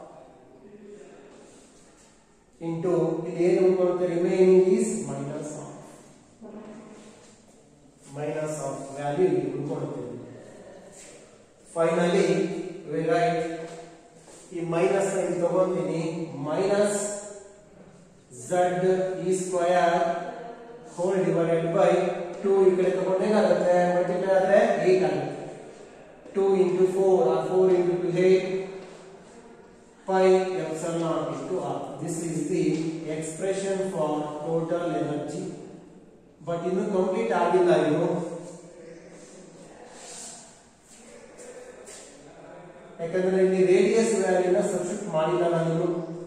into ಇಲ್ಲಿ ಏನು ಉಳ್ಕೊಳ್ಳುತ್ತೆ remaining is minus half minus half value ಇಲ್ಲಿ ಉಳ್ಕೊಳ್ಳುತ್ತೆ ಫೈನಲಿ ವಿ ರೈಟ್ ಈ ಮೈನಸ್ ಇಲ್ಲಿ ತಗೊಂತೀನಿ minus z e square whole divided by two ಈ ಕಡೆ ತಗೊಂಡು ಏನಾಗುತ್ತೆ ಮಲ್ಟಿಪ್ಲೈ ಆದ್ರೆ 8 ಆಗುತ್ತೆ 2 into 4 or 4 into 2 8 pi epsilon naught into r. This is the expression for total energy. But ಇನ್ನು ಕಂಪ್ಲೀಟ್ ಆಗಿಲ್ಲ ಇದು ಯಾಕಂದ್ರೆ ಇಲ್ಲಿ ರೇಡಿಯಸ್ ವ್ಯಾಲ್ಯೂನ ಸಬ್ಸ್ಟಿಟ್ಯೂಟ್ ಮಾಡಿಲ್ಲ ನಾನು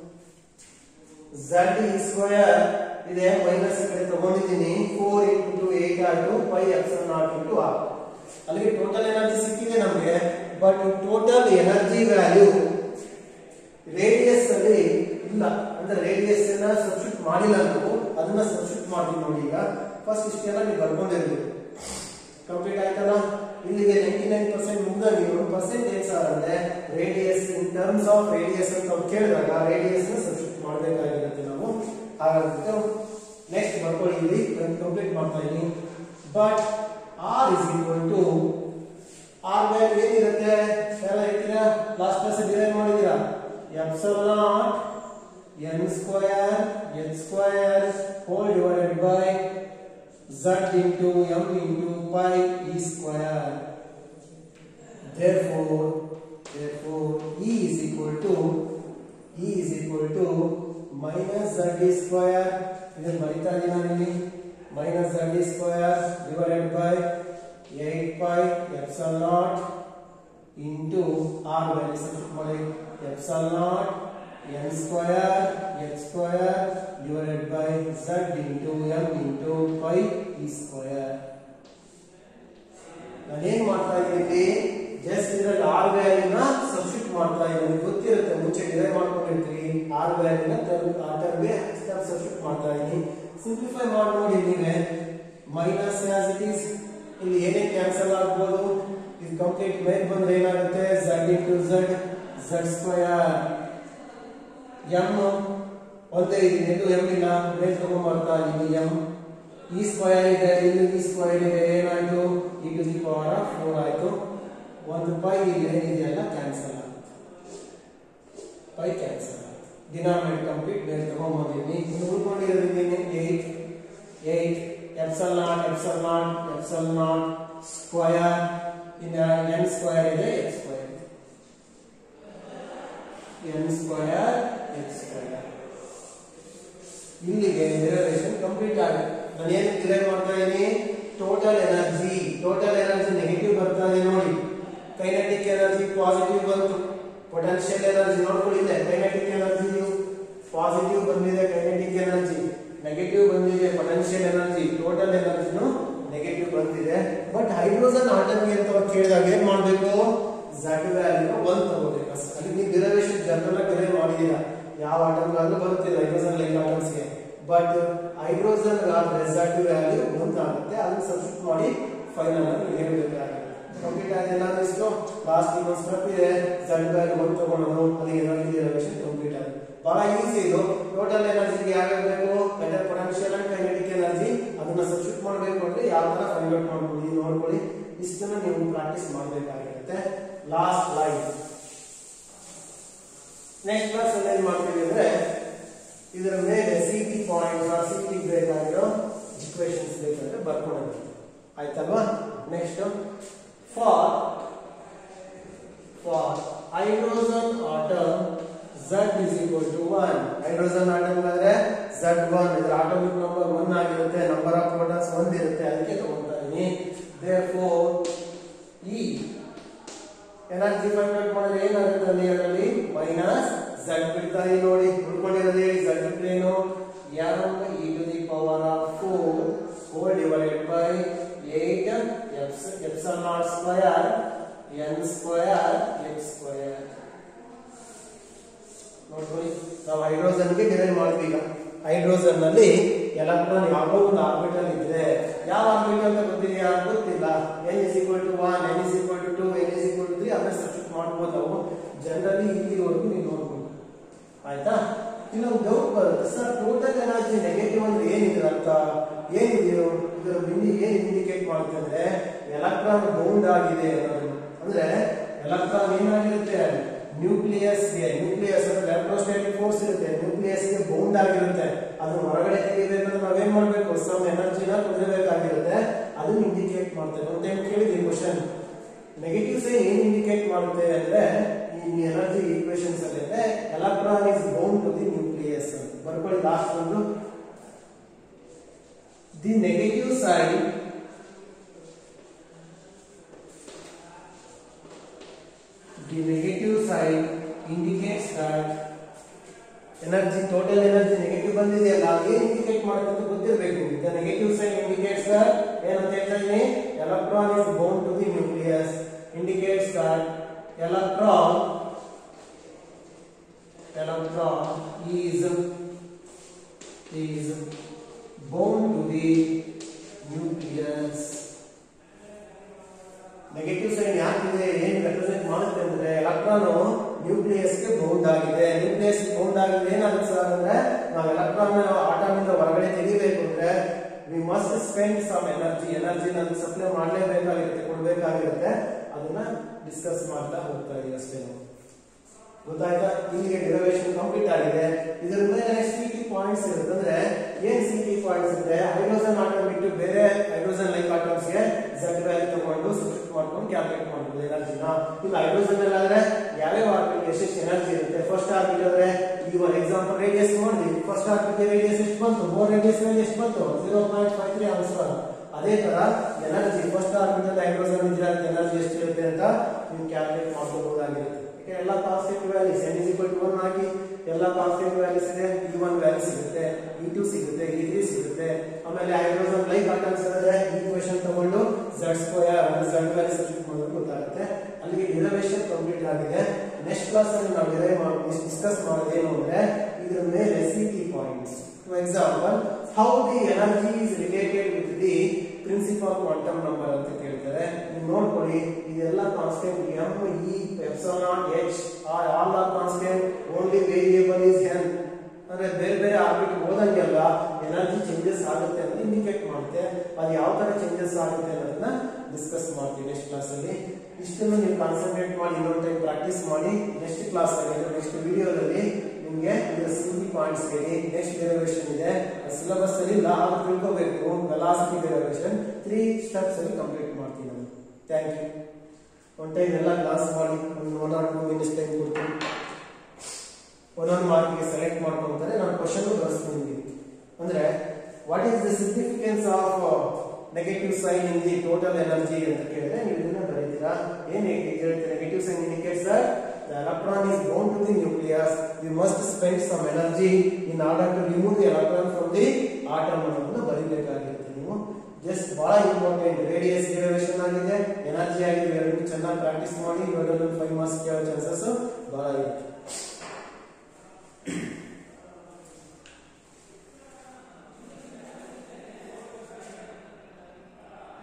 z ಸ್ಕ್ವೇರ್ ಇದೆ ಮೈನಸ್ ಕಡೆ ತಗೊಂಡಿದ್ದೀನಿ ಫೋರ್ ಇಂಟು ಏಟ್ ಆಟು pi epsilon naught into r ಅಲ್ಲಿಗೆ ಟೋಟಲ್ ಎನರ್ಜಿ ಸಿಕ್ಕಿದೆ ನಮಗೆ but total energy value radius ಅಲ್ಲಿ ಇಲ್ಲ ಅಂದ್ರೆ ರೇಡಿಯಸ್ ಅನ್ನ ಸಬ್ಸ್ಟಿಟ್ಯೂಟ್ ಮಾಡಿಲ್ಲ ನಾವು ಅದನ್ನ ಸಬ್ಸ್ಟಿಟ್ಯೂಟ್ ಮಾಡ್ತೀವಿ ನೋಡಿ ಈಗ ಫಸ್ಟ್ ಇಷ್ಟೆಲ್ಲ ನೀವು ಬರ್ಕೊಂಡಿರ್ಬೇಕು ಕಂಪ್ಲೀಟ್ ಆಯ್ತಲ್ಲ ಇಲ್ಲಿಗೆ ನೈಂಟಿ ನೈನ್ ಪರ್ಸೆಂಟ್ ಮುಗ್ದಲ್ಲಿ ಒಂದು ಪರ್ಸೆಂಟ್ ಏನ್ ಸರ್ ಅಂದ್ರೆ radius in terms of radius ಅಂತ ನಾವು ಕೇಳಿದಾಗ ರೇಡಿಯಸ್ ನ ಸಬ್ಸ್ಟಿಟ್ಯೂಟ್ ಮಾಡಬೇಕಾಗಿರುತ್ತೆ ನಾವು ಹಾಗಾಗುತ್ತೆ ನೆಕ್ಸ್ಟ್ ಬರ್ಕೊಳ್ಳಿ ಇಲ್ಲಿ ಕಂಪ್ಲೀಟ್ ಮಾಡ್ತಾ ಇದೀನಿ but R is equal to R value ಏನಿರುತ್ತೆ ಎಲ್ಲ ಹೇಳ್ತೀರಾ ಲಾಸ್ಟ್ ಕ್ಲಾಸ್ ಡಿರೈವ್ ಮಾಡಿದೀರಾ epsilon naught N square H square whole divided by z into m into pi e square. Therefore, therefore E is equal to E is equal to minus z square. ಇದನ್ನು ಬರಿತಾ ಇದೀನಿ ಇಲ್ಲಿ minus z square divided by 8 pi epsilon naught into r value substitute ಮಾಡಿ epsilon naught n square h square divided by z into m into pi e square ನಾನೇನ್ ಮಾಡ್ತಾ ಇದ್ದೀನಿ just ಇದರಲ್ಲಿ R ವ್ಯಾಲ್ಯೂನ substitute ಮಾಡ್ತಾ ಇದ್ದೀನಿ ಗೊತ್ತಿರುತ್ತೆ ಮುಂಚೆ ಡಿರೈವ್ ಮಾಡ್ಕೊಂಡಿರ್ತೀವಿ ಆರ್ ವ್ಯಾಲ್ಯೂನ ಆ ಟರ್ಮ್ಗೆ ಸಬ್ಸ್ಟಿಟ್ಯೂಟ್ ಮಾಡ್ತಾ ಇದ್ದೀನಿ ಸಿಂಪ್ಲಿಫೈ ಮಾಡಿ ನೋಡಿ ನೀವೇ ಮೈನಸ್ ಆಸ್ ಇಟ್ ಈಸ್ ಇಲ್ಲಿ ಏನೇ ಕ್ಯಾನ್ಸಲ್ ಆಗ್ಬೋದು ಇದು ಕಂಪ್ಲೀಟ್ ಮೇಲೆ ಬಂದ್ರೆ ಏನಾಗುತ್ತೆ Z into Z Z square M ಒಂದೇ ಇದೆ ಇದು ಎಂ ಇಲ್ಲ ಮೇಲೆ ತಗೊಂಡ್ಬರ್ತಾ ಇದೀನಿ ಎಂ ಈ ಸ್ಕ್ವಯರ್ ಇದೆ ಇಲ್ಲಿ ಈ ಸ್ಕ್ವಯರ್ ಇದೆ ಏನಾಯ್ತು E to the power of four ಆಯ್ತು ಒಂದು ಪೈ ಇಲ್ಲಿ ಏನಿದೆಯಲ್ಲ ಕ್ಯಾನ್ಸಲ್ ಆಗುತ್ತೆ ಪೈ ಕ್ಯಾನ್ಸಲ್ ಆಗುತ್ತೆ ಡಿನಾಮಿನೇಟ್ ಕಂಪ್ಲೀಟ್ ಮೇಲೆ ತಗೊಂಡ್ಬಂದಿದ್ದೀನಿ ಇನ್ನು ಉಳ್ಕೊಂಡಿರೋದು eight eight epsilon naught epsilon naught epsilon naught square ಇನ್ನು ಎನ್ ಸ್ಕ್ವಯರ್ ಇದೆ ಎಕ್ಸ್ ಸ್ಕ್ವಯರ್ ಇದೆ ಎನ್ ಸ್ಕ್ವಯರ್ ಎಕ್ಸ್ ಸ್ಕ್ವಯರ್ ಇಲ್ಲಿಗೆ ಡೆರಿವೇಶನ್ ಕಂಪ್ಲೀಟ್ ಆಗಿದೆ ನಾನು ಏನು ಡಿರೈವ್ ಮಾಡ್ತಾ ಇದ್ದೀನಿ total energy total energy negative ಬರ್ತಾ ಇದೆ ನೋಡಿ ಕೈನೆಟಿಕ್ ಎನರ್ಜಿ ಪಾಸಿಟಿವ್ ಬಂತು ಪೊಟೆನ್ಷಿಯಲ್ ಎನರ್ಜಿ ನೋಡ್ಕೊಳ್ಳಿದೆ ಕೈನೆಟಿಕ್ ಎನರ್ಜಿ ಪಾಸಿಟಿವ್ ಬಂದಿದೆ ಕೈನೆಟಿಕ್ ಎನರ್ಜಿ ನೆಗೆಟಿವ್ ಬಂದಿದೆ ಪೊಟೆನ್ಷಿಯಲ್ ಎನರ್ಜಿ ಟೋಟಲ್ ಎನರ್ಜಿನು ನೆಗೆಟಿವ್ ಬಂದಿದೆ ಬಟ್ ಹೈಡ್ರೋಜನ್ ಆಟಮ್ಗೆ ಅಂತ ಅವ್ರು ಕೇಳಿದಾಗ ಏನ್ ಮಾಡ್ಬೇಕು ಝಡ್ ವ್ಯಾಲ್ಯೂ ಒನ್ ತಗೋಬೇಕು ಅಷ್ಟೇ ಅಲ್ಲಿ ನೀವು ಡಿರೈವೇಶನ್ ಜನರಲ್ ಆಗಿ ಡಿರೈವ್ ಮಾಡಿದೀರಾ ಯಾವ ಆಟಮ್ಗಾದ್ರೂ ಬರುತ್ತಿಲ್ಲ ಹೈಡ್ರೋಜನ್ ಲೈಕ್ ಆಟಮ್ಸ್ಗೆ ಬಟ್ ಹೈಡ್ರೋಜನ್ ಝಡ್ ವ್ಯಾಲ್ಯೂ ಒಂದು ಆಗುತ್ತೆ ಅದನ್ನ ಸಬ್ಸ್ಟಿಟ್ಯೂಟ್ ಮಾಡಿ ಫೈನಲ್ ಆಗಿ ಹೇಳ್ಬೇಕಾಗುತ್ತೆ ಕಂಪ್ಲೀಟ್ ಆಗಿಲ್ಲ ಇಷ್ಟು ಲಾಸ್ಟ್ ಇನ್ನೊಂದು ಸ್ಟೆಪ್ ಇದೆ ಝಡ್ ವ್ಯಾಲ್ಯೂ ಒಂದು ತಗೊಳ್ಳೋದು ಅಲ್ಲಿ ಎನರ್ಜಿ ಡಿರೈವೇಶನ್ ಕಂಪ್ಲೀಟ್ ಆಗುತ್ತೆ ಬಹಳ ಈಸಿ ಇದು ಟೋಟಲ್ ಎನರ್ಜಿಗೆ ಯಾವ್ಯಾವ ಬೇಕು metal potential and kinetic energy ಅದನ್ನ ಸಬ್ಸ್ಟಿಟ್ಯೂಟ್ ಮಾಡಬೇಕು ಅಂದ್ರೆ ಯಾವ ತರ ಕನ್ವರ್ಟ್ ಮಾಡ್ಕೊಳ್ಳಿ ನೋಡ್ಕೊಳ್ಳಿ ಇಷ್ಟನ್ನ ನೀವು ಪ್ರಾಕ್ಟೀಸ್ ಮಾಡಬೇಕಾಗಿರುತ್ತೆ ಲಾಸ್ಟ್ ಲೈನ್ ನೆಕ್ಸ್ಟ್ ಕ್ಲಾಸ್ ಅಲ್ಲಿ ಏನ್ ಮಾಡ್ತೀವಿ ಅಂದ್ರೆ ಇದರ ಮೇಲೆ C T point R C T ಬೇಕಾಗಿರೋ ಇಕ್ವೇಶನ್ಸ್ ಬೇಕಂದ್ರೆ ಬರ್ಕೊಳ್ಳೋದು ಆಯ್ತಲ್ವಾ next for for hydrogen atom Z is equal to 1 hydrogen atom ಅಂದ್ರೆ Z1 ಇದರ ಆಟಮಿಕ್ ನಂಬರ್ 1 ಆಗಿರುತ್ತೆ ನಂಬರ್ ಆಫ್ ಪ್ರೋಟಾನ್ಸ್ 1 ಇರುತ್ತೆ ಅದಕ್ಕೆ ತಗೊಳ್ತಾ ಇದೀನಿ therefore E energy find out ಮಾಡಿದ್ರೆ ಏನಾಗುತ್ತೆ ಅಲ್ಲಿ ಅದರಲ್ಲಿ ಮೈನಸ್ Z ಬಿಡ್ತಾ ಇದೆ ನೋಡಿ ಉಳ್ಕೊಂಡಿರೋದು ಹೇಳಿ Z ಪ್ಲೇನು m e to the power of 4 whole divided by 8 epsilon naught square n square x square ನೋಡ್ಕೊಳ್ಳಿ ನಾವು ಹೈಡ್ರೋಜನ್ ಗೆ ಡಿರೈವ್ ಮಾಡಿದ್ವಿ ಈಗ ಹೈಡ್ರೋಜನ್ ನಲ್ಲಿ ಎಲೆಕ್ಟ್ರಾನ್ ಯಾವುದೋ ಒಂದು ಆರ್ಬಿಟಲ್ ಇದ್ರೆ ಯಾವ ಆರ್ಬಿಟಲ್ ಅಂತ ಗೊತ್ತಿದೆಯಾ ಗೊತ್ತಿಲ್ಲ N is equal to one N is equal to two N is equal to three ಅದನ್ನ ಸಬ್ಸ್ಟಿಟ್ಯೂಟ್ ಮಾಡ್ಬೋದು ನಾವು ಜನರಲಿ ಇಲ್ಲಿವರೆಗೂ ನೀವು ನೋಡ್ಬೋದು ಆಯ್ತಾ ಇನ್ನೊಂದು ಡೌಟ್ ಬರುತ್ತೆ ಸರ್ ಟೋಟಲ್ ಎನರ್ಜಿ ನೆಗೆಟಿವ್ ಅಂದ್ರೆ ಏನಿದೆ ಅರ್ಥ ಏನಿದೆಯೋ ಇದರ ಬಿಂದಿ ಏನ್ ಇಂಡಿಕೇಟ್ ಮಾಡುತ್ತೆ ಅಂದ್ರೆ ಎಲೆಕ್ಟ್ರಾನ್ ಬೌಂಡ್ ಆಗಿದೆ ಅನ್ನೋದು ಅಂದ್ರೆ ಎಲೆಕ್ಟ್ರಾನ್ ಏನಾಗಿರುತ್ತೆ ನ್ಯೂಕ್ಲಿಯಸ್ ಗೆ ನ್ಯೂಕ್ಲಿಯಸ್ ಅಂದ್ರೆ ಎಲೆಕ್ಟ್ರೋಸ್ಟಾಟಿಕ್ ಫೋರ್ಸ್ ಇರುತ್ತೆ ನ್ಯೂಕ್ಲಿಯಸ್ ಗೆ ಬೌಂಡ್ ಆಗಿರುತ್ತೆ ಅದು ಹೊರಗಡೆ ತೆಗಿಬೇಕಂದ್ರೆ ನಾವೇನ್ ಮಾಡ್ಬೇಕು ಸಮ್ ಎನರ್ಜಿನ ಕುದಿಬೇಕಾಗಿರುತ್ತೆ ಅದನ್ನ ಇಂಡಿಕೇಟ್ ಮಾಡ್ತಾರೆ ಒಂದು ಟೈಮ್ ಕೇಳಿದ್ವಿ ಕ್ವಶನ್ ನೆಗೆಟಿವ್ ಸೈನ್ ಏನ್ ಇಂಡಿಕೇಟ್ ಮಾಡುತ್ತೆ ಅಂದ್ರೆ ಈ ಎನರ್ಜಿ ಈಕ್ವೇಶನ್ಸ್ ಅಲ್ಲಿ ಅಂದ್ರೆ electron is bound to the nucleus ಬರ್ಕೊಳ್ಳಿ ಲಾಸ್ಟ್ ಒಂದು the negative side the negative side indicates that energy total energy negative ಬಂದಿದೆಯಲ್ಲ ಅದು ಏನು ಇಂಡಿಕೇಟ್ ಮಾಡುತ್ತೆ ಅಂತ ಗೊತ್ತಿರಬೇಕು the negative side indicates that ಏನಂತ ಹೇಳ್ತಾ ಇದೀನಿ electron is bound to the nucleus indicates that electron electron is is bound to the nucleus negative sign ಯಾಕಿದೆ ಏನ್ ರೆಪ್ರೆಸೆಂಟ್ ಮಾಡುತ್ತೆ ಅಂದ್ರೆ ಎಲೆಕ್ಟ್ರಾನ್ ನ್ಯೂಕ್ಲಿಯಸ್ ಗೆ ಬೌಂಡ್ ಆಗಿದೆ ನ್ಯೂಕ್ಲಿಯಸ್ ಬೌಂಡ್ ಆಗಿದೆ ಏನಾಗುತ್ತೆ ಸರ್ ಅಂದ್ರೆ ನಾವು ಎಲೆಕ್ಟ್ರಾನ್ ಆಟಮ್ ಇಂದ ಹೊರಗಡೆ ತೆಗಿಬೇಕು ಅಂದ್ರೆ we must spend some energy energy ನಾನು ಸಪ್ಲೈ ಮಾಡಲೇಬೇಕಾಗಿರುತ್ತೆ ಕೊಡ್ಬೇಕಾಗಿರುತ್ತೆ ಅದನ್ನ ಡಿಸ್ಕಸ್ ಮಾಡ್ತಾ ಹೋಗ್ತಾ ಇದೀವಿ ಅಷ್ಟೇ ನಾವು ಗೊತ್ತಾಯ್ತಾ ಇಲ್ಲಿಗೆ ಡಿರವೇಶನ್ ಕಂಪ್ಲೀಟ್ ಆಗಿದೆ ಇದರ ಮೇಲೆ ಸಿ ಟಿ ಪಾಯಿಂಟ್ಸ್ ಇರುತ್ತೆ ಅಂದ್ರೆ ಏನ್ ಸಿ ಟಿ ಪಾಯಿಂಟ್ಸ್ ಇರುತ್ತೆ ಹೈಡ್ರೋಜನ್ ಆಟಮ್ ಬಿಟ್ಟು ಬೇರೆ ಹೈಡ್ರೋಜನ್ ಲೈಕ್ ಆಟಮ್ಸ್ ಗೆ ಝಡ್ ವ್ಯಾಲ್ಯೂ ತಗೊಂಡು ಸಬ್ಸ್ಟಿಟ್ಯೂಟ್ ಮಾಡ್ಕೊಂಡು ಕ್ಯಾಲ್ಕುಲೇಟ್ ಮಾಡ್ಬೋದು ಎನರ್ಜಿನ ಈಗ ಹೈಡ್ರೋಜನ್ ಅಲ್ಲಿ ಆದ್ರೆ ಯಾವ್ಯಾವ ಆರ್ಬಿಟ್ ಎಷ್ಟೆಷ್ಟು ಎನರ್ಜಿ ಇರುತ್ತೆ ಫಸ್ಟ್ ಆರ್ಬಿಟ್ ಆದ್ರೆ ಈಗ ಒಂದು ಎಕ್ಸಾಂಪಲ್ ರೇಡಿಯಸ್ ಮಾಡಿದ್ವಿ ಫಸ್ಟ್ ಆರ್ಬಿಟ್ ರೇಡಿಯಸ್ ಎಷ್ಟು ಬಂತು ಬೋರ್ ರೇಡಿಯಸ್ ಮೇಲೆ ಎಷ್ಟು ಬಂತು zero point five three answer ಅದೇ ತರ ಎನರ್ಜಿ ಫಸ್ಟ್ ಆರ್ಬಿಟ್ ಅಲ್ಲಿ ಹೈಡ್ರೋಜನ್ ಇದ್ರೆ ಎನರ್ಜಿ ಎಷ್ಟಿರುತ್ತೆ ಅಂತ ನೀವು ಕ್ಯಾಲ್ಕುಲೇಟ್ ಮಾಡ್ಕೋಬಹುದಾಗಿರುತ್ತೆ ಯಾಕೆ ಎಲ್ಲ constant values N is equal to one ಹಾಕಿ ಎಲ್ಲ ಕಾನ್ಸ್ಟೆಂಟ್ ವ್ಯಾಲ್ಯೂಸ್ ಇದೆ ಇ ಒನ್ ವ್ಯಾಲ್ಯೂ ಸಿಗುತ್ತೆ ಇ ಟು ಸಿಗುತ್ತೆ ಇ ತ್ರೀ ಸಿಗುತ್ತೆ ಆಮೇಲೆ ಹೈಡ್ರೋಜನ್ ಲೈಕ್ ಆಟಮ್ಸ್ ಅಂದ್ರೆ ಈಕ್ವೇಶನ್ ತಗೊಂಡು Z square Z value substitute ಮಾಡೋದು ಗೊತ್ತಾಗುತ್ತೆ ಅಲ್ಲಿಗೆ ಡಿರವೇಶನ್ ಕಂಪ್ಲೀಟ್ ಆಗಿದೆ ನೆಕ್ಸ್ಟ್ ಕ್ಲಾಸ್ ಅಲ್ಲಿ ನಾವು ಡಿರೈವ್ ಮಾಡಿ ಡಿಸ್ಕಸ್ ಮಾಡೋದೇನು ಅಂದ್ರೆ ಇದ್ರ ಮೇಲೆ C T points for example how the energy is related with the principal quantum number ಅಂತ ಕೇಳ್ತಾರೆ ನೀವು ನೋಡ್ಕೊಳ್ಳಿ ಇದೆಲ್ಲ constant M E epsilon H R all R constant only variable is N ಅಂದ್ರೆ ಬೇರೆ ಬೇರೆ ಆರ್ಬಿಟ್ ಹೋದಂಗೆಲ್ಲ ಎನರ್ಜಿ ಚೇಂಜಸ್ ಆಗುತ್ತೆ ಅಂತ ಇಂಡಿಕೇಟ್ ಮಾಡುತ್ತೆ ಅದು ಯಾವ ತರ ಚೇಂಜಸ್ ಆಗುತ್ತೆ ಅನ್ನೋದನ್ನ ಡಿಸ್ಕಸ್ ಮಾಡ್ತೀವಿ ನೆಕ್ಸ್ಟ್ ಕ್ಲಾಸ್ ಅಲ್ಲಿ ಇಷ್ಟನ್ನು ನೀವು ಕಾನ್ಸಂಟ್ರೇಟ್ ಮಾಡಿ ಇನ್ನೊಂದು ಟೈಮ್ ಪ್ರಾಕ್ಟೀಸ್ ಮಾಡಿ ನೆಕ್ಸ್ಟ್ ಕ್ಲಾಸ್ ಅಲ್ಲಿ ನೆಕ್ಸ್ಟ್ ವಿಡಿಯೋದಲ್ಲಿ ನಿಮಗೆ ಇದರ ಸಿಂಪಲ್ ಪಾಯಿಂಟ್ಸ್ ಹೇಳಿ ನೆಕ್ಸ್ಟ್ ಡೆರಿವೇಶನ್ ಇದೆ ಸಿಲೆಬಸ್ ಅಲ್ಲಿ ಲಾ ಆಫ್ ತಿಳ್ಕೋಬೇಕು ವೆಲಾಸಿಟಿ ಡೆರಿವೇಶನ್ ತ್ರೀ ಸ್ಟೆಪ್ಸ್ ಅಲ್ಲಿ ಕಂಪ್ಲೀಟ್ ಮಾಡ್ತೀನಿ ನಾನು ಥ್ಯಾಂಕ್ ಯು ಒನ್ ಟೈಮ್ ಎಲ್ಲ ಕ್ಲಾಸ್ ಮಾಡಿ ಒಂದು one or two minutes time ಕೊಡ್ತೀನಿ ಒಂದೊಂದು ಮಾರ್ಕ್ಗೆ ಸೆಲೆಕ್ಟ್ ಮಾಡ್ಕೊಂತಾರೆ ನಾನು ಕ್ವಶನ್ ಬರೆಸ್ತೀನಿ ನಿಮಗೆ ಅಂದ್ರೆ what is the significance of negative sign in the total energy ಅಂತ ಕೇಳಿದ್ರೆ ನೀವು ಇದನ್ನ ಬರೀತೀರಾ ಏನ್ ಹೇಳ್ತೀರಾ negative sign indicates that the electron is bound to the nucleus we must spend some energy in order to remove the electron from the atom ಅನ್ನೋದನ್ನ ಬರೀಬೇಕಾಗಿರುತ್ತೆ ನೀವು just ಬಹಳ ಇಂಪಾರ್ಟೆಂಟ್ ರೇಡಿಯಸ್ ಡಿರವೇಶನ್ ಆಗಿದೆ ಎನರ್ಜಿ ಆಗಿದೆ ಎರಡು ಚೆನ್ನಾಗಿ ಪ್ರಾಕ್ಟೀಸ್ ಮಾಡಿ ಇವಾಗ five marks ಕೇಳೋ ಚಾನ್ಸಸ್ ಬಹಳ ಇರುತ್ತೆ